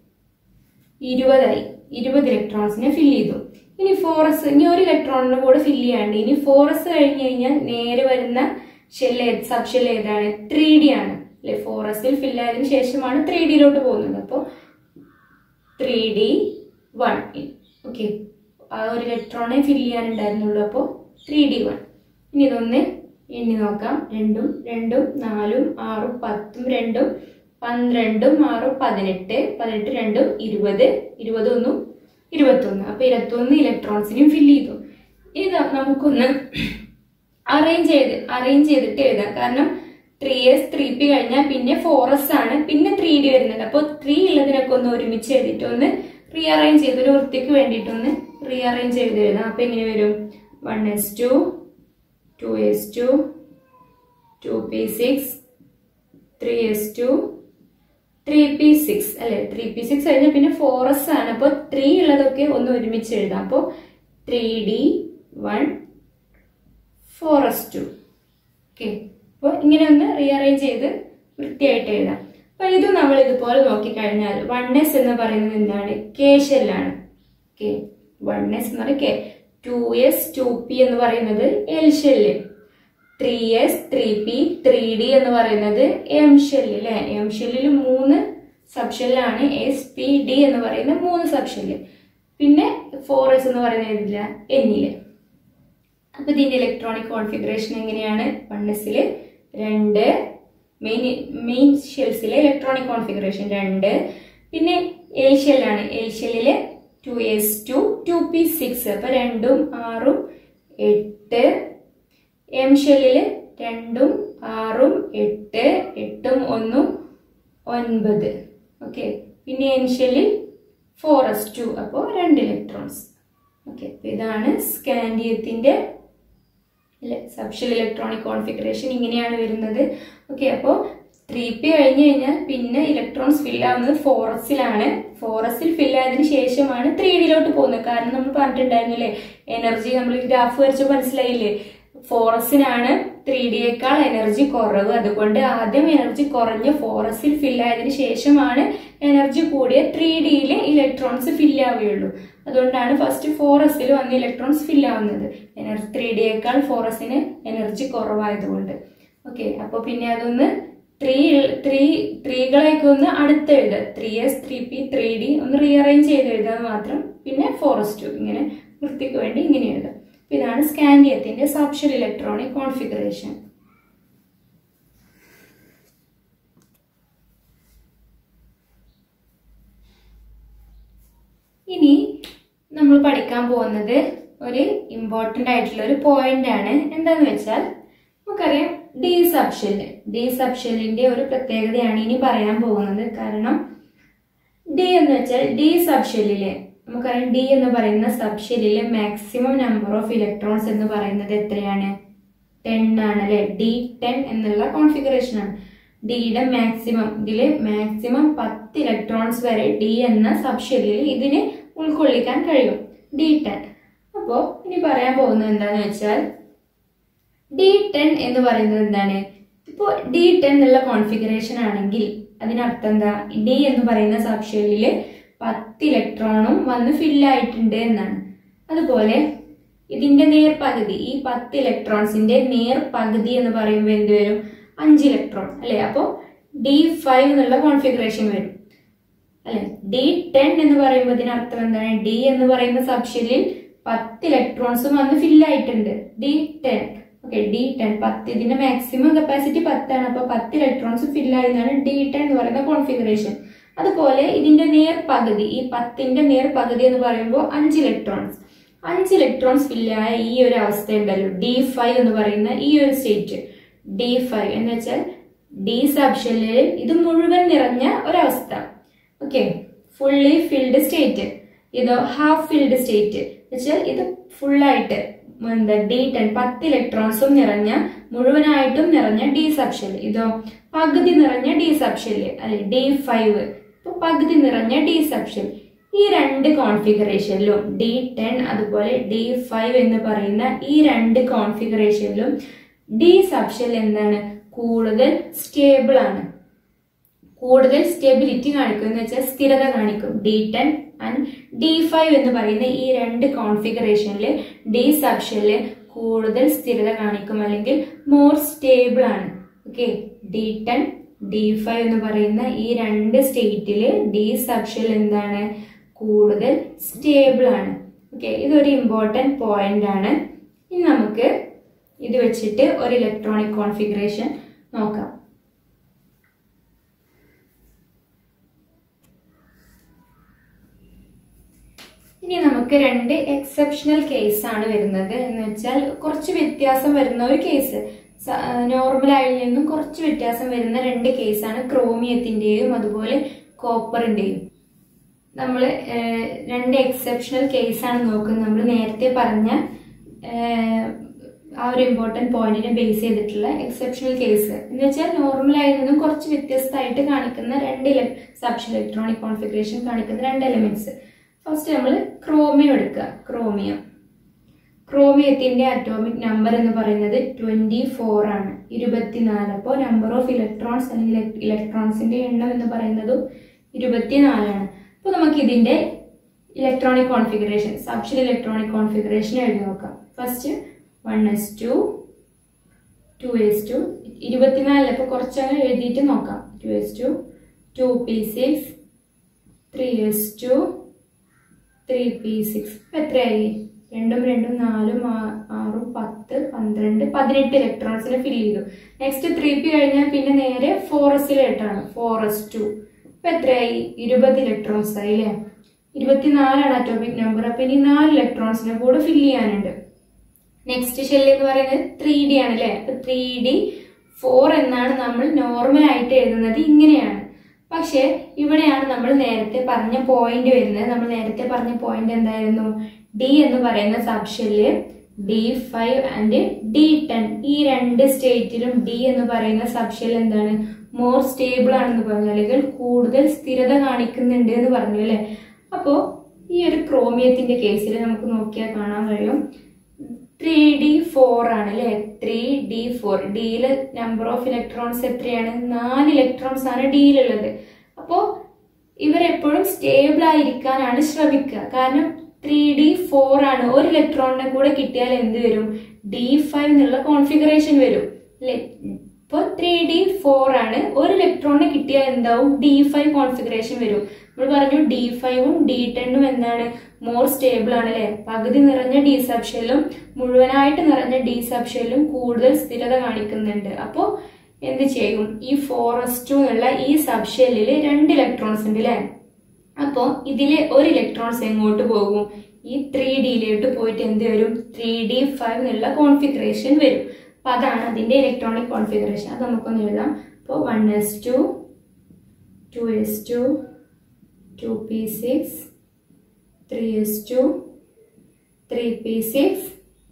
ഇരുപതായി ഇരുപത് ഇലക്ട്രോൺസിനെ ഫില്ല് ചെയ്തു ഇനി ഫോറസ് ഇനി ഒരു ഇലക്ട്രോണിന്റെ കൂടെ ഫില്ല് ചെയ്യാണ്ട് ഇനി ഫോറസ് കഴിഞ്ഞ് കഴിഞ്ഞാൽ നേരെ വരുന്ന ഷെൽ സബ് ഷെൽ ഏതാണ് ത്രീ ഡി ആണ് അല്ലെ ഫോറസ്റ്റിൽ ഫില്ല് ആയതിനു ശേഷമാണ് ത്രീ ഡിയിലോട്ട് പോകുന്നത് അപ്പോൾ ത്രീ ഡി വൺ ഓക്കെ ആ ഒരു ഇലക്ട്രോണെ ഫില്ല് ചെയ്യാനുണ്ടായിരുന്നുള്ളൂ അപ്പോൾ ത്രീ ഡി വൺ ഇനി ഇതൊന്ന് എണ്ണി നോക്കാം രണ്ടും രണ്ടും നാലും ആറും പത്തും രണ്ടും പന്ത്രണ്ടും ആറും പതിനെട്ട് പതിനെട്ട് രണ്ടും ഇരുപത് ഇരുപത് ഒന്നും ഇരുപത്തൊന്ന് അപ്പൊ ഇരുപത്തൊന്ന് ഇലക്ട്രോൺസിനെയും ഫില്ല് ചെയ്തു ഇത് നമുക്കൊന്ന് അറേഞ്ച് ചെയ്ത് അറേഞ്ച് ചെയ്തിട്ട് എഴുതാം കാരണം ത്രീ എസ് ത്രീ പി കഴിഞ്ഞാൽ പിന്നെ ഫോർ എസ് ആണ് പിന്നെ ത്രീ ഡി വരുന്നത് അപ്പോൾ ത്രീ ഉള്ളതിനൊക്കെ ഒന്ന് ഒരുമിച്ച് എഴുതിയിട്ട് ഒന്ന് റീഅറേഞ്ച് ചെയ്ത് ഒരു വൃത്തിക്ക് വേണ്ടിയിട്ടൊന്ന് റീഅറേഞ്ച് ചെയ്ത് എഴുതാം അപ്പൊ എങ്ങനെ വരും one S two two S two two P six three S two three P six അല്ലെ ത്രീ പി സിക്സ് കഴിഞ്ഞാൽ പിന്നെ ഫോർ എസ് ആണ് അപ്പോൾ ത്രീ ഉള്ളതൊക്കെ ഒന്ന് ഒരുമിച്ച് എഴുതാം അപ്പോൾ three d one four S two okay അപ്പോൾ ഇങ്ങനെ ഒന്ന് റീഅറേഞ്ച് ചെയ്ത് വൃത്തിയായിട്ട് എഴുതാം അപ്പൊ ഇത് നമ്മൾ ഇതുപോലെ നോക്കിക്കഴിഞ്ഞാൽ വൺ എസ് എന്ന് പറയുന്നത് എന്താണ് കെ ഷെല്ലാണ് ഓക്കെ വൺ എസ് എന്ന് പറയുന്നത് K two S two p എന്ന് പറയുന്നത് L shell three s three p three D എന്ന് പറയുന്നത് എം ഷെല്ല് അല്ലെ എം ഷെല്ലിൽ മൂന്ന് സബ് ഷെല്ലാണ് എസ് പി ഡി എന്ന് പറയുന്ന മൂന്ന് സബ് ഷെല്ല് പിന്നെ ഫോർ എസ് എന്ന് പറയുന്ന ഇതില്ല എന്നില് അപ്പൊ ഇതിന്റെ ഇലക്ട്രോണിക് കോൺഫിഗറേഷൻ എങ്ങനെയാണ് വൺ എസില് രണ്ട് മെയിൻ മെയിൻ ഷെൽസിലെ ഇലക്ട്രോണിക് കോൺഫിഗറേഷൻ രണ്ട് പിന്നെ എൽ ഷെല്ലാണ് L ഷെല്ലില് to S two two P six അപ്പൊ രണ്ടും ആറും എട്ട് എം ഷെല്ലില് രണ്ടും ആറും എട്ട് എട്ടും ഒന്നും ഒൻപത് ഓക്കെ പിന്നെ എൻ ഷെല്ലിൽ ഫോർ എസ് ടു അപ്പോൾ രണ്ട് ഇലക്ട്രോൺസ് ഓക്കെ ഇതാണ് സ്കാൻഡിയത്തിന്റെ സബ്ഷൽ ഇലക്ട്രോണിക് കോൺഫിഗറേഷൻ ഇങ്ങനെയാണ് വരുന്നത് ഓക്കെ അപ്പോൾ ത്രീ പി കഴിഞ്ഞ് കഴിഞ്ഞാൽ പിന്നെ ഇലക്ട്രോൺസ് ഫിൽ ആവുന്നത് ഫോറസിലാണ് ഫോറസിൽ ഫിൽ ആയതിനു ശേഷമാണ് ത്രീ ഡിയിലോട്ട് പോകുന്നത് കാരണം നമ്മൾ പറഞ്ഞിട്ടുണ്ടായിരുന്നില്ലേ എനർജി നമ്മൾ ഗ്രാഫ് വരച്ച് മനസ്സിലായില്ലേ ഫോറസിനാണ് ത്രീ ഡിയേക്കാൾ എനർജി കുറവ് അതുകൊണ്ട് ആദ്യം എനർജി കുറഞ്ഞ് ഫോറസിൽ ഫിൽ ആയതിനു ശേഷമാണ് എനർജി കൂടിയ ത്രീ ഡിയിൽ ഇലക്ട്രോൺസ് ഫിൽ ആവുകയുള്ളൂ അതുകൊണ്ടാണ് ഫസ്റ്റ് ഫോറസിൽ വന്ന് ഇലക്ട്രോൺസ് ഫിൽ ആവുന്നത് എനർജി ത്രീ ഡിയേക്കാൾ ഫോറസിന് എനർജി കുറവായതുകൊണ്ട് ഓക്കെ അപ്പോൾ പിന്നെ അതൊന്ന് ത്രീ ത്രീ ത്രീകളെയൊക്കെ ഒന്ന് അടുത്ത് എഴുതുക three s three p three d ഒന്ന് റീഅറേഞ്ച് ചെയ്ത് എഴുതാൻ മാത്രം പിന്നെ ഫോറസ് ടു ഇങ്ങനെ വൃത്തിക്ക് വേണ്ടി ഇങ്ങനെ എഴുതാം അപ്പൊ ഇതാണ് സ്കാൻഡിയത്തിന്റെ സബ്ഷൽ ഇലക്ട്രോണിക് കോൺഫിഗറേഷൻ ഇനി നമ്മൾ പഠിക്കാൻ പോകുന്നത് ഒരു ഇമ്പോർട്ടൻ്റ് ആയിട്ടുള്ള ഒരു പോയിന്റ് ആണ് എന്താന്ന് വെച്ചാൽ നമുക്കറിയാം ഡി സബ്ഷെല്ല് ഡി സബ്ഷെല്ലിന്റെ ഒരു പ്രത്യേകതയാണ് ഇനി പറയാൻ പോകുന്നത് കാരണം ഡി എന്ന് വെച്ചാൽ ഡി സബ്ഷെല്ലിലെ നമുക്കറിയാം ഡി എന്ന് പറയുന്ന സബ്ഷെല്ലിലെ മാക്സിമം നമ്പർ ഓഫ് ഇലക്ട്രോൺസ് എന്ന് പറയുന്നത് എത്രയാണ് ടെൻ ആണ് അല്ലെ ഡി ടെൻ എന്നുള്ള കോൺഫിഗറേഷൻ ആണ് ഡിയുടെ മാക്സിമം ഇതില് മാക്സിമം പത്ത് ഇലക്ട്രോൺസ് വരെ ഡി എന്ന സബ്ഷെല്ലിൽ ഇതിന് ഉൾക്കൊള്ളിക്കാൻ കഴിയും ഡി ടെൻ അപ്പോൾ ഇനി പറയാൻ പോകുന്നത് എന്താന്ന് വെച്ചാൽ ഡി ടെൻ എന്ന് പറയുന്നത് എന്താണ് ഇപ്പോൾ ഡി ടെൻ എന്നുള്ള കോൺഫിഗറേഷൻ ആണെങ്കിൽ അതിനർത്ഥം എന്താ ഡി എന്ന് പറയുന്ന സബ്ഷെല്ലില് പത്ത് ഇലക്ട്രോണും വന്ന് ഫില്ലായിട്ടുണ്ട് എന്നാണ് അതുപോലെ ഇതിന്റെ നേർപകുതി ഈ പത്ത് ഇലക്ട്രോൺസിന്റെ നേർപകുതി എന്ന് പറയുമ്പോൾ എന്ത് വരും അഞ്ച് ഇലക്ട്രോൺ അല്ലെ അപ്പോൾ ഡി ഫൈവ് എന്നുള്ള കോൺഫിഗറേഷൻ വരും അല്ലെ ഡി ടെൻ എന്ന് പറയുമ്പോൾ ഇതിനർത്ഥം എന്താണ് ഡി എന്ന് പറയുന്ന സബ്ഷെല്ലിൽ പത്ത് ഇലക്ട്രോൺസും വന്ന് ഫില്ലായിട്ടുണ്ട് d ten okay D ten പത്ത് ഇതിന്റെ മാക്സിമം കപ്പാസിറ്റി പത്താണ് അപ്പൊ പത്ത് ഇലക്ട്രോൺസ് ഫില്ലായതാണ് ഡി ടെൻ എന്ന് പറയുന്ന കോൺഫിഗറേഷൻ അതുപോലെ ഇതിന്റെ നേർ പകുതി ഈ പത്തിന്റെ നേർ പകുതി എന്ന് പറയുമ്പോൾ അഞ്ച് ഇലക്ട്രോൺസ് അഞ്ച് ഇലക്ട്രോൺസ് ഫില്ലായ ഈ ഒരു അവസ്ഥ ഉണ്ടല്ലോ ഡി ഫൈവ് എന്ന് പറയുന്ന ഈ ഒരു സ്റ്റേറ്റ് ഡി ഫൈവ് എന്ന് വെച്ചാൽ ഡി സബ്ഷെല്ലിൽ ഇത് മുഴുവൻ നിറഞ്ഞ ഒരവസ്ഥ ഓക്കെ ഫുള്ളി ഫിൽഡ് സ്റ്റേറ്റ് ഇതോ ഹാഫ് ഫിൽഡ് സ്റ്റേറ്റ് വെച്ചാൽ ഇത് ഫുള്ളായിട്ട് എന്താ ഡി ടെൻ പത്ത് ഇലക്ട്രോൺസും നിറഞ്ഞ മുഴുവനായിട്ടും നിറഞ്ഞ ഡി സബ്ഷെൽ ഇതോ പകുതി നിറഞ്ഞ ഡി സബ്ഷെല് അല്ലെ ഡി ഫൈവ് ഇപ്പൊ പകുതി നിറഞ്ഞ ഡി സബ്ഷെൽ ഈ രണ്ട് കോൺഫിഗറേഷനിലും ഡി ടെൻ അതുപോലെ ഡി ഫൈവ് എന്ന് പറയുന്ന ഈ രണ്ട് കോൺഫിഗറേഷനിലും ഡി സബ്ഷെൽ എന്താണ് കൂടുതൽ സ്റ്റേബിൾ ആണ് കൂടുതൽ സ്റ്റെബിലിറ്റി കാണിക്കും എന്ന് വെച്ചാൽ സ്ഥിരത കാണിക്കും d ten and d five എന്ന് പറയുന്ന ഈ രണ്ട് കോൺഫിഗറേഷനിൽ ഡി സബ്ഷെല്ല് കൂടുതൽ സ്ഥിരത കാണിക്കും അല്ലെങ്കിൽ മോർ സ്റ്റേബിൾ ആണ് okay D ten D five എന്ന് പറയുന്ന ഈ രണ്ട് സ്റ്റേറ്റില് ഡി സബ്ഷെൽ എന്താണ് കൂടുതൽ സ്റ്റേബിൾ ആണ് ഓക്കെ ഇതൊരു ഇമ്പോർട്ടൻറ്റ് പോയിന്റ് ആണ് ഇനി നമുക്ക് ഇത് വെച്ചിട്ട് ഒരു ഇലക്ട്രോണിക് കോൺഫിഗറേഷൻ നോക്കാം ഇനി നമുക്ക് രണ്ട് എക്സെപ്ഷണൽ കേസ് ആണ് വരുന്നത് എന്ന് വെച്ചാൽ കുറച്ച് വ്യത്യാസം വരുന്ന ഒരു കേസ് നോർമൽ ആയിൽ നിന്നും കുറച്ച് വ്യത്യാസം വരുന്ന രണ്ട് കേസാണ് ക്രോമിയത്തിന്റെയും അതുപോലെ കോപ്പറിന്റെയും നമ്മൾ രണ്ട് എക്സെപ്ഷണൽ കേസാണ് നോക്കുന്നത് നമ്മൾ നേരത്തെ പറഞ്ഞ ആ ഒരു ഇമ്പോർട്ടൻറ്റ് പോയിന്റിനെ ബേസ് ചെയ്തിട്ടുള്ള എക്സെപ്ഷണൽ കേസ് എന്ന് വെച്ചാൽ നോർമലായി നിന്നും കുറച്ച് വ്യത്യസ്തമായിട്ട് കാണിക്കുന്ന രണ്ട് സബ്ഷൻ ഇലക്ട്രോണിക് കോൺഫിഗറേഷൻ കാണിക്കുന്ന രണ്ട് എലിമെന്റ്സ് ഫസ്റ്റ് നമ്മൾ ക്രോമിയം എടുക്കുക ക്രോമിയം ക്രോമിയത്തിന്റെ അറ്റോമിക് നമ്പർ എന്ന് പറയുന്നത് ട്വന്റി ഫോർ ആണ് ഇരുപത്തിനാല് അപ്പോൾ നമ്പർ ഓഫ് ഇലക്ട്രോൺസ് അല്ലെങ്കിൽ ഇലക്ട്രോൺസിന്റെ എണ്ണം എന്ന് പറയുന്നതും ഇരുപത്തിനാലാണ് അപ്പോൾ നമുക്ക് ഇതിന്റെ electronic configuration subshell electronic configuration എഴുതി നോക്കാം first one S two two S two ഇരുപത്തിനാലിൽ അപ്പോൾ കുറച്ചങ്ങ് എഴുതിയിട്ട് നോക്കാം two S two two P six three S two three P six എത്രയായി രണ്ടും രണ്ടും നാലും ആ- ആറും പത്ത് പന്ത്രണ്ട് പതിനെട്ട് ഇലക്ട്രോൺസിനെ ഫില്ല് ചെയ്തു നെക്സ്റ്റ് ത്രീ പി കഴിഞ്ഞാൽ പിന്നെ നേരെ ഫോറസ്റ്റിലോട്ടാണ് ഫോറസ്റ്റ് ടു ഇപ്പൊ എത്രയായി ഇരുപത് ഇലക്ട്രോൺസ് ആയി അല്ലേ ഇരുപത്തിനാലാണ് അറ്റോമിക് നമ്പർ അപ്പൊ ഇനി നാല് ഇലക്ട്രോൺസിനെ കൂടെ ഫില്ല് ചെയ്യാനുണ്ട് നെക്സ്റ്റ് ഷെല്ല് എന്ന് പറയുന്നത് ത്രീ ഡി ആണ് അല്ലേ അപ്പൊ ത്രീ ഡി ഫോർ എന്നാണ് നമ്മൾ നോർമൽ ആയിട്ട് എഴുതുന്നത് ഇങ്ങനെയാണ് പക്ഷെ ഇവിടെയാണ് നമ്മൾ നേരത്തെ പറഞ്ഞ പോയിന്റ് വരുന്നത് നമ്മൾ നേരത്തെ പറഞ്ഞ പോയിന്റ് എന്തായിരുന്നു ഡി എന്ന് പറയുന്ന subshell D five and D ten ഈ രണ്ട് സ്റ്റേറ്റിലും ഡി എന്ന് പറയുന്ന സബ്ഷെൽ എന്താണ് മോർ സ്റ്റേബിൾ ആണെന്ന് പറഞ്ഞു അല്ലെങ്കിൽ കൂടുതൽ സ്ഥിരത കാണിക്കുന്നുണ്ട് എന്ന് പറഞ്ഞു അല്ലെ അപ്പോ ഈ ഒരു ക്രോമിയത്തിന്റെ കേസിൽ നമുക്ക് നോക്കിയാൽ കാണാൻ കഴിയും ത്രീ ഡി ഫോർ ആണ് അല്ലെ ത്രീ ഡി ഫോർ ഡിയില് നമ്പർ ഓഫ് ഇലക്ട്രോൺസ് എത്രയാണ് നാല് ഇലക്ട്രോൺസ് ആണ് ഡിയിലുള്ളത് അപ്പോ ഇവരെപ്പോഴും സ്റ്റേബിൾ ആയിരിക്കാനാണ് ശ്രമിക്കുക കാരണം ത്രീ ഡി ഫോർ ആണ് ഒരു ഇലക്ട്രോണിനെ കൂടെ കിട്ടിയാൽ എന്ത് വരും ഡി ഫൈവ് എന്നുള്ള കോൺഫിഗറേഷൻ വരും അല്ലെ ഇപ്പൊ ത്രീ ഡി ഫോർ ആണ് ഒരു ഇലക്ട്രോണിനെ കിട്ടിയാൽ എന്താവും ഡി ഫൈവ് കോൺഫിഗറേഷൻ വരും നമ്മൾ പറഞ്ഞു ഡി ഫൈവും ഡി ടെണ്ണും എന്താണ് മോർ സ്റ്റേബിൾ ആണ് അല്ലെ പകുതി നിറഞ്ഞ ഡി സബ്ഷെല്ലും മുഴുവനായിട്ട് നിറഞ്ഞ ഡി സബ്ഷെല്ലും കൂടുതൽ സ്ഥിരത കാണിക്കുന്നുണ്ട് അപ്പോ എന്ത് ചെയ്യും ഈ ഫോറസ്റ്റ് എന്നുള്ള ഈ സബ്ഷെല്ലിൽ രണ്ട് ഇലക്ട്രോൺസ് ഉണ്ട് അല്ലെ അപ്പോ ഇതിലെ ഒരു ഇലക്ട്രോൺസ് എങ്ങോട്ട് പോകും ഈ ത്രീ ഡിയിലോട്ട് പോയിട്ട് എന്ത് വരും ത്രീ ഡി ഫൈവ് എന്നുള്ള കോൺഫിഗറേഷൻ വരും അപ്പൊ അതാണ് അതിന്റെ ഇലക്ട്രോണിക് കോൺഫിഗറേഷൻ അത് നമുക്കൊന്ന് എഴുതാം അപ്പോൾ one S two two S two two P six three S two three P six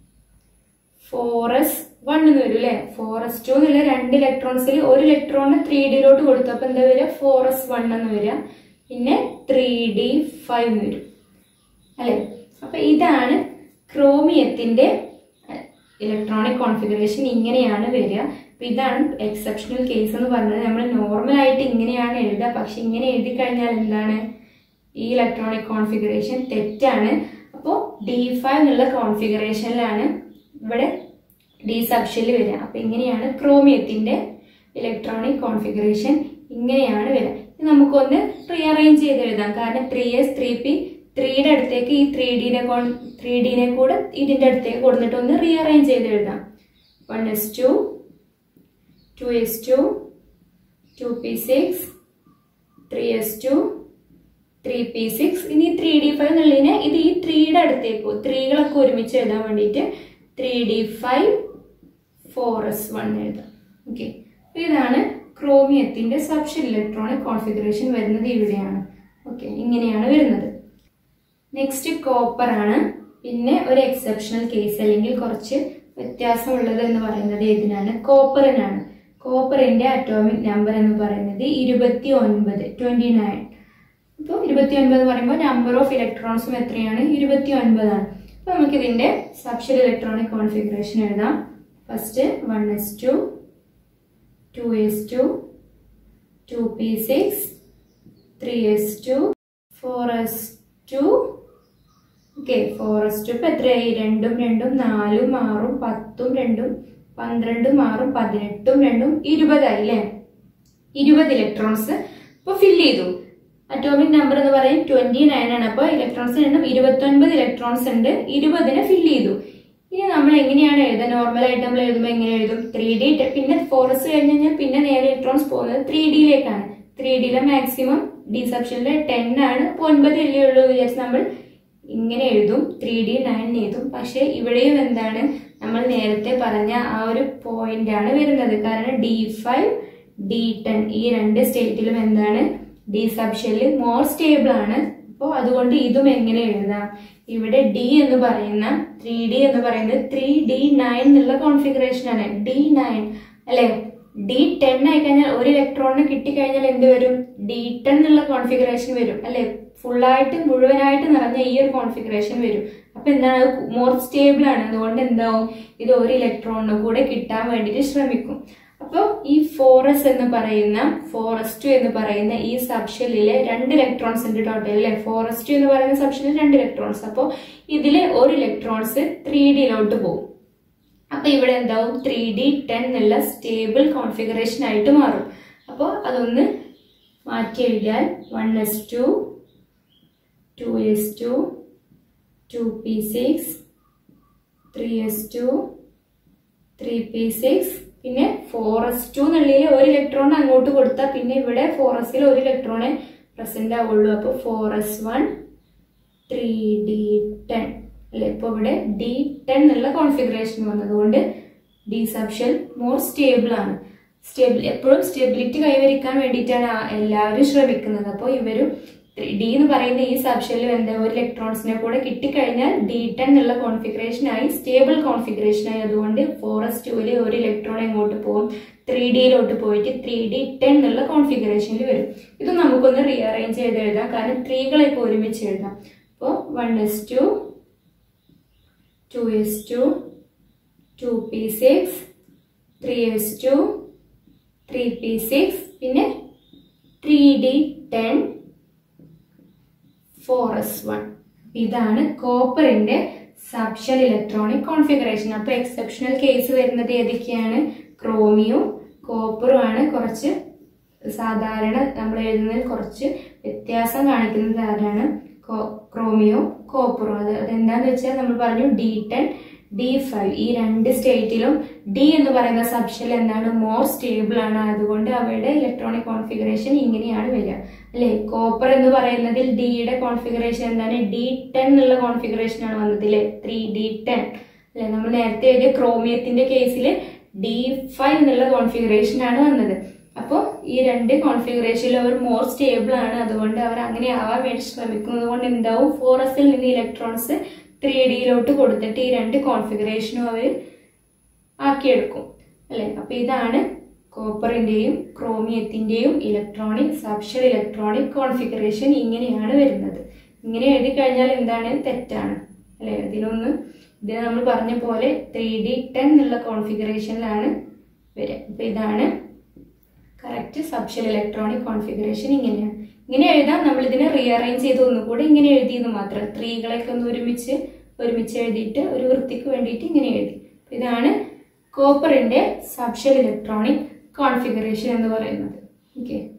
four S one എന്ന് വരും അല്ലെ ഫോർ എസ് ടു എന്നുള്ള രണ്ട് ഇലക്ട്രോൺസിൽ ഒരു ഇലക്ട്രോണ് ത്രീ ഡിയിലോട്ട് കൊടുത്തു അപ്പൊ എന്താ വരിക ഫോർ എസ് വൺ എന്ന് വരിക പിന്നെ ത്രീ ഡി ഫൈവ് എന്ന് വരും അല്ലെ അപ്പൊ ഇതാണ് ക്രോമിയത്തിന്റെ ഇലക്ട്രോണിക് കോൺഫിഗറേഷൻ ഇങ്ങനെയാണ് വരിക അപ്പൊ ഇതാണ് എക്സെപ്ഷണൽ കേസ് എന്ന് പറഞ്ഞത് നമ്മൾ നോർമൽ ആയിട്ട് ഇങ്ങനെയാണ് എഴുതുക പക്ഷെ ഇങ്ങനെ എഴുതി കഴിഞ്ഞാൽ എന്താണ് ഈ ഇലക്ട്രോണിക് കോൺഫിഗറേഷൻ തെറ്റാണ് അപ്പോൾ ഡി ഫൈവ് എന്നുള്ള കോൺഫിഗറേഷനിലാണ് ഇവിടെ ഡി സബ്ഷെല്ല് വരിക അപ്പൊ ഇങ്ങനെയാണ് ക്രോമിയത്തിന്റെ ഇലക്ട്രോണിക് കോൺഫിഗറേഷൻ ഇങ്ങനെയാണ് വരിക ഇത് നമുക്കൊന്ന് റീഅറേഞ്ച് ചെയ്ത് എഴുതാം കാരണം ത്രീ എസ് ത്രീ പി ത്രീയുടെ അടുത്തേക്ക് ഈ ത്രീ ഡിനെ ത്രീ ഡിനെ കൂടെ ഇതിന്റെ അടുത്തേക്ക് കൊടുത്തിട്ട് ഒന്ന് റീഅറേഞ്ച് ചെയ്ത് എഴുതാം one S two two S two two P six three S two three P six ഇനി ത്രീ ഡി ഫൈവ് എന്നുള്ളതിനെ ഇത് ഈ ത്രീയുടെ അടുത്തേക്ക് ത്രീകളൊക്കെ ഒരുമിച്ച് എഴുതാൻ വേണ്ടിയിട്ട് three D five four S one എഴുതാം ഓക്കെ ഇതാണ് ക്രോമിയത്തിന്റെ സബ്ഷൻ ഇലക്ട്രോണിക് കോൺഫിഗറേഷൻ വരുന്നത് ഇവിടെയാണ് ഓക്കെ ഇങ്ങനെയാണ് വരുന്നത് നെക്സ്റ്റ് കോപ്പർ ആണ് പിന്നെ ഒരു എക്സെപ്ഷണൽ കേസ് അല്ലെങ്കിൽ കുറച്ച് വ്യത്യാസമുള്ളത് എന്ന് പറയുന്നത് ഏതിനാണ് കോപ്പറിനാണ് കോപ്പറിന്റെ അറ്റോമിക് നമ്പർ എന്ന് പറയുന്നത് ഇരുപത്തി ഒൻപത് ട്വന്റി നയൻ ഇപ്പോൾ ഇരുപത്തി ഒൻപത് പറയുമ്പോൾ നമ്പർ ഓഫ് ഇലക്ട്രോൺസും എത്രയാണ് ഇരുപത്തി ഒൻപതാണ് അപ്പോൾ നമുക്ക് ഇതിന്റെ സബ്ഷൽ ഇലക്ട്രോണിക് കോൺഫിഗറേഷൻ എഴുതാം first one S two two S two two P six three S two four S two okay four S two ഇപ്പം എത്രയായി രണ്ടും രണ്ടും നാലും ആറും പത്തും രണ്ടും പന്ത്രണ്ടും ആറും പതിനെട്ടും രണ്ടും ഇരുപതായി അല്ലേ ഇരുപത് ഇലക്ട്രോൺസ് ഇപ്പോൾ ഫില്ല് ചെയ്തു അറ്റോമിക് നമ്പർ എന്ന് പറയും ട്വന്റി നയൻ ആണ് അപ്പോൾ ഇലക്ട്രോൺസിന് എണ്ണം ഇരുപത്തൊൻപത് ഇലക്ട്രോൺസ് ഉണ്ട് ഇരുപതിനെ ഫില്ല് ചെയ്തു ഇനി നമ്മൾ എങ്ങനെയാണ് എഴുതുക നോർമൽ ആയിട്ട് നമ്മൾ എഴുതുമ്പോൾ എങ്ങനെ എഴുതും ത്രീ ഡി പിന്നെ ഫോറസ്റ്റ് കഴിഞ്ഞ് കഴിഞ്ഞാൽ പിന്നെ നേരെ ഇലക്ട്രോൺസ് പോകുന്നത് ത്രീ ഡിയിലേക്കാണ് ത്രീ ഡിയിലെ മാക്സിമം ഡി സബ്ഷനിൽ ടെൻ ആണ് അപ്പോൾ ഒൻപത് അല്ലേ ഉള്ളൂ എന്ന് വിചാരിച്ച് നമ്മൾ ഇങ്ങനെ എഴുതും ത്രീ ഡി നയൻ എഴുതും പക്ഷെ ഇവിടെയും എന്താണ് നമ്മൾ നേരത്തെ പറഞ്ഞ ആ ഒരു പോയിന്റ് ആണ് വരുന്നത് കാരണം ഡി ഫൈവ് ഡി ടെൻ ഈ രണ്ട് സ്റ്റേറ്റിലും എന്താണ് ഡി സബ്ഷനിൽ മോർ സ്റ്റേബിൾ ആണ് അപ്പോൾ അതുകൊണ്ട് ഇതും എങ്ങനെ എഴുതാം ഇവിടെ ഡി എന്ന് പറയുന്ന ത്രീ ഡി എന്ന് പറയുന്നത് ത്രീ ഡി നയൻ എന്നുള്ള കോൺഫിഗറേഷൻ ആണ് ഡി നയൻ അല്ലെ ഡി ടെൻ ആയി കഴിഞ്ഞാൽ ഒരു ഇലക്ട്രോണിന് കിട്ടിക്കഴിഞ്ഞാൽ എന്ത് വരും ഡി ടെൻ എന്നുള്ള കോൺഫിഗറേഷൻ വരും അല്ലെ ഫുള്ളായിട്ട് മുഴുവനായിട്ട് നിറഞ്ഞ ഈ ഒരു കോൺഫിഗറേഷൻ വരും അപ്പൊ എന്താണ് മോർ സ്റ്റേബിൾ ആണ് അതുകൊണ്ട് എന്താവും ഇത് ഒരു ഇലക്ട്രോണിന് കൂടെ കിട്ടാൻ വേണ്ടിയിട്ട് ശ്രമിക്കും അപ്പോൾ ഈ ഫോറസ് എന്ന് പറയുന്ന ഫോറസ്റ്റ് എന്ന് പറയുന്ന ഈ സബ്ഷെല്ലിലെ രണ്ട് ഇലക്ട്രോൺസ് ഉണ്ട് ടോട്ടൽ അല്ലെ ഫോറസ്റ്റ് എന്ന് പറയുന്ന സബ്ഷെല്ലിൽ രണ്ട് ഇലക്ട്രോൺസ് അപ്പോൾ ഇതിലെ ഒരു ഇലക്ട്രോൺസ് ത്രീ ഡിയിലോട്ട് പോകും അപ്പൊ ഇവിടെ എന്താവും ത്രീ ഡി ടെൻ എന്നുള്ള സ്റ്റേബിൾ കോൺഫിഗറേഷൻ ആയിട്ട് മാറും അപ്പോൾ അതൊന്ന് മാറ്റി എഴുതിയാൽ one S two two S two two P six three S two three P six പിന്നെ ഫോർ എസ് ടു എന്നുള്ളതിൽ ഒരു ഇലക്ട്രോൺ അങ്ങോട്ട് കൊടുത്താൽ പിന്നെ ഇവിടെ ഫോർ എസിൽ ഒരു ഇലക്ട്രോണെ പ്രസന്റ് ആവുള്ളൂ അപ്പോൾ four S one three D ten അല്ലെ ഇപ്പോൾ ഇവിടെ ഡി ടെൻ എന്നുള്ള കോൺഫിഗറേഷൻ വന്നതുകൊണ്ട് ഡി സബ്ഷൽ മോർ സ്റ്റേബിൾ ആണ് സ്റ്റേബിൾ എപ്പോഴും സ്റ്റെബിലിറ്റി കൈവരിക്കാൻ വേണ്ടിയിട്ടാണ് ആ- എല്ലാവരും ശ്രമിക്കുന്നത് അപ്പോൾ ഇവരും ഡി എന്ന് പറയുന്ന ഈ സബ്ഷെല്ലിൽ എന്താ ഒരു ഇലക്ട്രോൺസിനെ കൂടെ കിട്ടിക്കഴിഞ്ഞാൽ ഡി ടെൻ എന്നുള്ള കോൺഫിഗറേഷൻ ആയി സ്റ്റേബിൾ കോൺഫിഗറേഷൻ ആയി അതുകൊണ്ട് ഫോറസ് ടൂവിൽ ഒരു ഇലക്ട്രോൺ എങ്ങോട്ട് പോകും ത്രീ ഡിയിലോട്ട് പോയിട്ട് ത്രീ ഡി ടെൻ എന്നുള്ള കോൺഫിഗറേഷനിൽ വരും ഇത് നമുക്കൊന്ന് റീഅറേഞ്ച് ചെയ്ത് എഴുതാം കാരണം ത്രീകളെ ഇപ്പോൾ ഒരുമിച്ച് എഴുതാം അപ്പോൾ one S two two S two two P six three S two three P six പിന്നെ three D ten four S one ഇതാണ് കോപ്പറിന്റെ സബ്ഷൽ ഇലക്ട്രോണിക് കോൺഫിഗറേഷൻ അപ്പൊ എക്സെപ്ഷണൽ കേസ് വരുന്നത് ഏതൊക്കെയാണ് ക്രോമിയും കോപ്പറും ആണ് കുറച്ച് സാധാരണ നമ്മൾ എഴുതുന്നതിൽ കുറച്ച് വ്യത്യാസം കാണിക്കുന്നത് ആരാണ് കോ- ക്രോമിയോ കോപ്പറും അത് അതെന്താന്ന് വെച്ചാൽ നമ്മൾ പറഞ്ഞു ഡി ടെൻ ഡി ഫൈവ് ഈ രണ്ട് സ്റ്റേറ്റിലും ഡി എന്ന് പറയുന്ന സബ്ഷൽ എന്താണ് മോർ സ്റ്റേബിൾ ആണ് അതുകൊണ്ട് അവയുടെ ഇലക്ട്രോണിക് കോൺഫിഗറേഷൻ ഇങ്ങനെയാണ് വരിക അല്ലെ കോപ്പർ എന്ന് പറയുന്നതിൽ ഡിയുടെ കോൺഫിഗറേഷൻ എന്താണ് ഡി ടെൻ എന്നുള്ള കോൺഫിഗറേഷൻ ആണ് വന്നത് അല്ലെ ത്രീ ഡി ടെൻ അല്ലെ നമ്മൾ നേരത്തെ എഴുതിയ ക്രോമിയത്തിന്റെ കേസിൽ ഡി ഫൈവ് എന്നുള്ള കോൺഫിഗറേഷൻ ആണ് വന്നത് അപ്പോൾ ഈ രണ്ട് കോൺഫിഗറേഷനിൽ അവർ മോർ സ്റ്റേബിൾ ആണ് അതുകൊണ്ട് അവർ അങ്ങനെ ആവാൻ വേണ്ടി ശ്രമിക്കുന്നത് കൊണ്ട് എന്താവും ഫോറസിൽ നിന്ന് ഇലക്ട്രോൺസ് ത്രീ ഡിയിലോട്ട് കൊടുത്തിട്ട് ഈ രണ്ട് കോൺഫിഗറേഷനും അവർ ആക്കിയെടുക്കും അല്ലെ അപ്പൊ ഇതാണ് കോപ്പറിന്റെയും ക്രോമിയത്തിന്റെയും ഇലക്ട്രോണിക് സബ്ഷൽ ഇലക്ട്രോണിക് കോൺഫിഗറേഷൻ ഇങ്ങനെയാണ് വരുന്നത് ഇങ്ങനെ എഴുതി കഴിഞ്ഞാൽ എന്താണ് തെറ്റാണ് അല്ലെ ഇതിലൊന്ന് ഇത് നമ്മൾ പറഞ്ഞ പോലെ ത്രീ ഡി ടെൻ എന്നുള്ള കോൺഫിഗറേഷനിലാണ് വരിക അപ്പൊ ഇതാണ് കറക്റ്റ് സബ്ഷൽ ഇലക്ട്രോണിക് കോൺഫിഗറേഷൻ ഇങ്ങനെയാണ് ഇങ്ങനെ എഴുതാം നമ്മൾ ഇതിനെ റീഅറേഞ്ച് ചെയ്ത് ഒന്നുകൂടെ ഇങ്ങനെ എഴുതിയെന്ന് മാത്രം ത്രീകളെയൊക്കെ ഒന്ന് ഒരുമിച്ച് ഒരുമിച്ച് എഴുതിയിട്ട് ഒരു വൃത്തിക്ക് വേണ്ടിയിട്ട് ഇങ്ങനെ എഴുതി അപ്പൊ ഇതാണ് കോപ്പറിന്റെ സബ്ഷൽ ഇലക്ട്രോണിക് കോൺഫിഗറേഷൻ എന്ന് പറയുന്നത് ഓക്കെ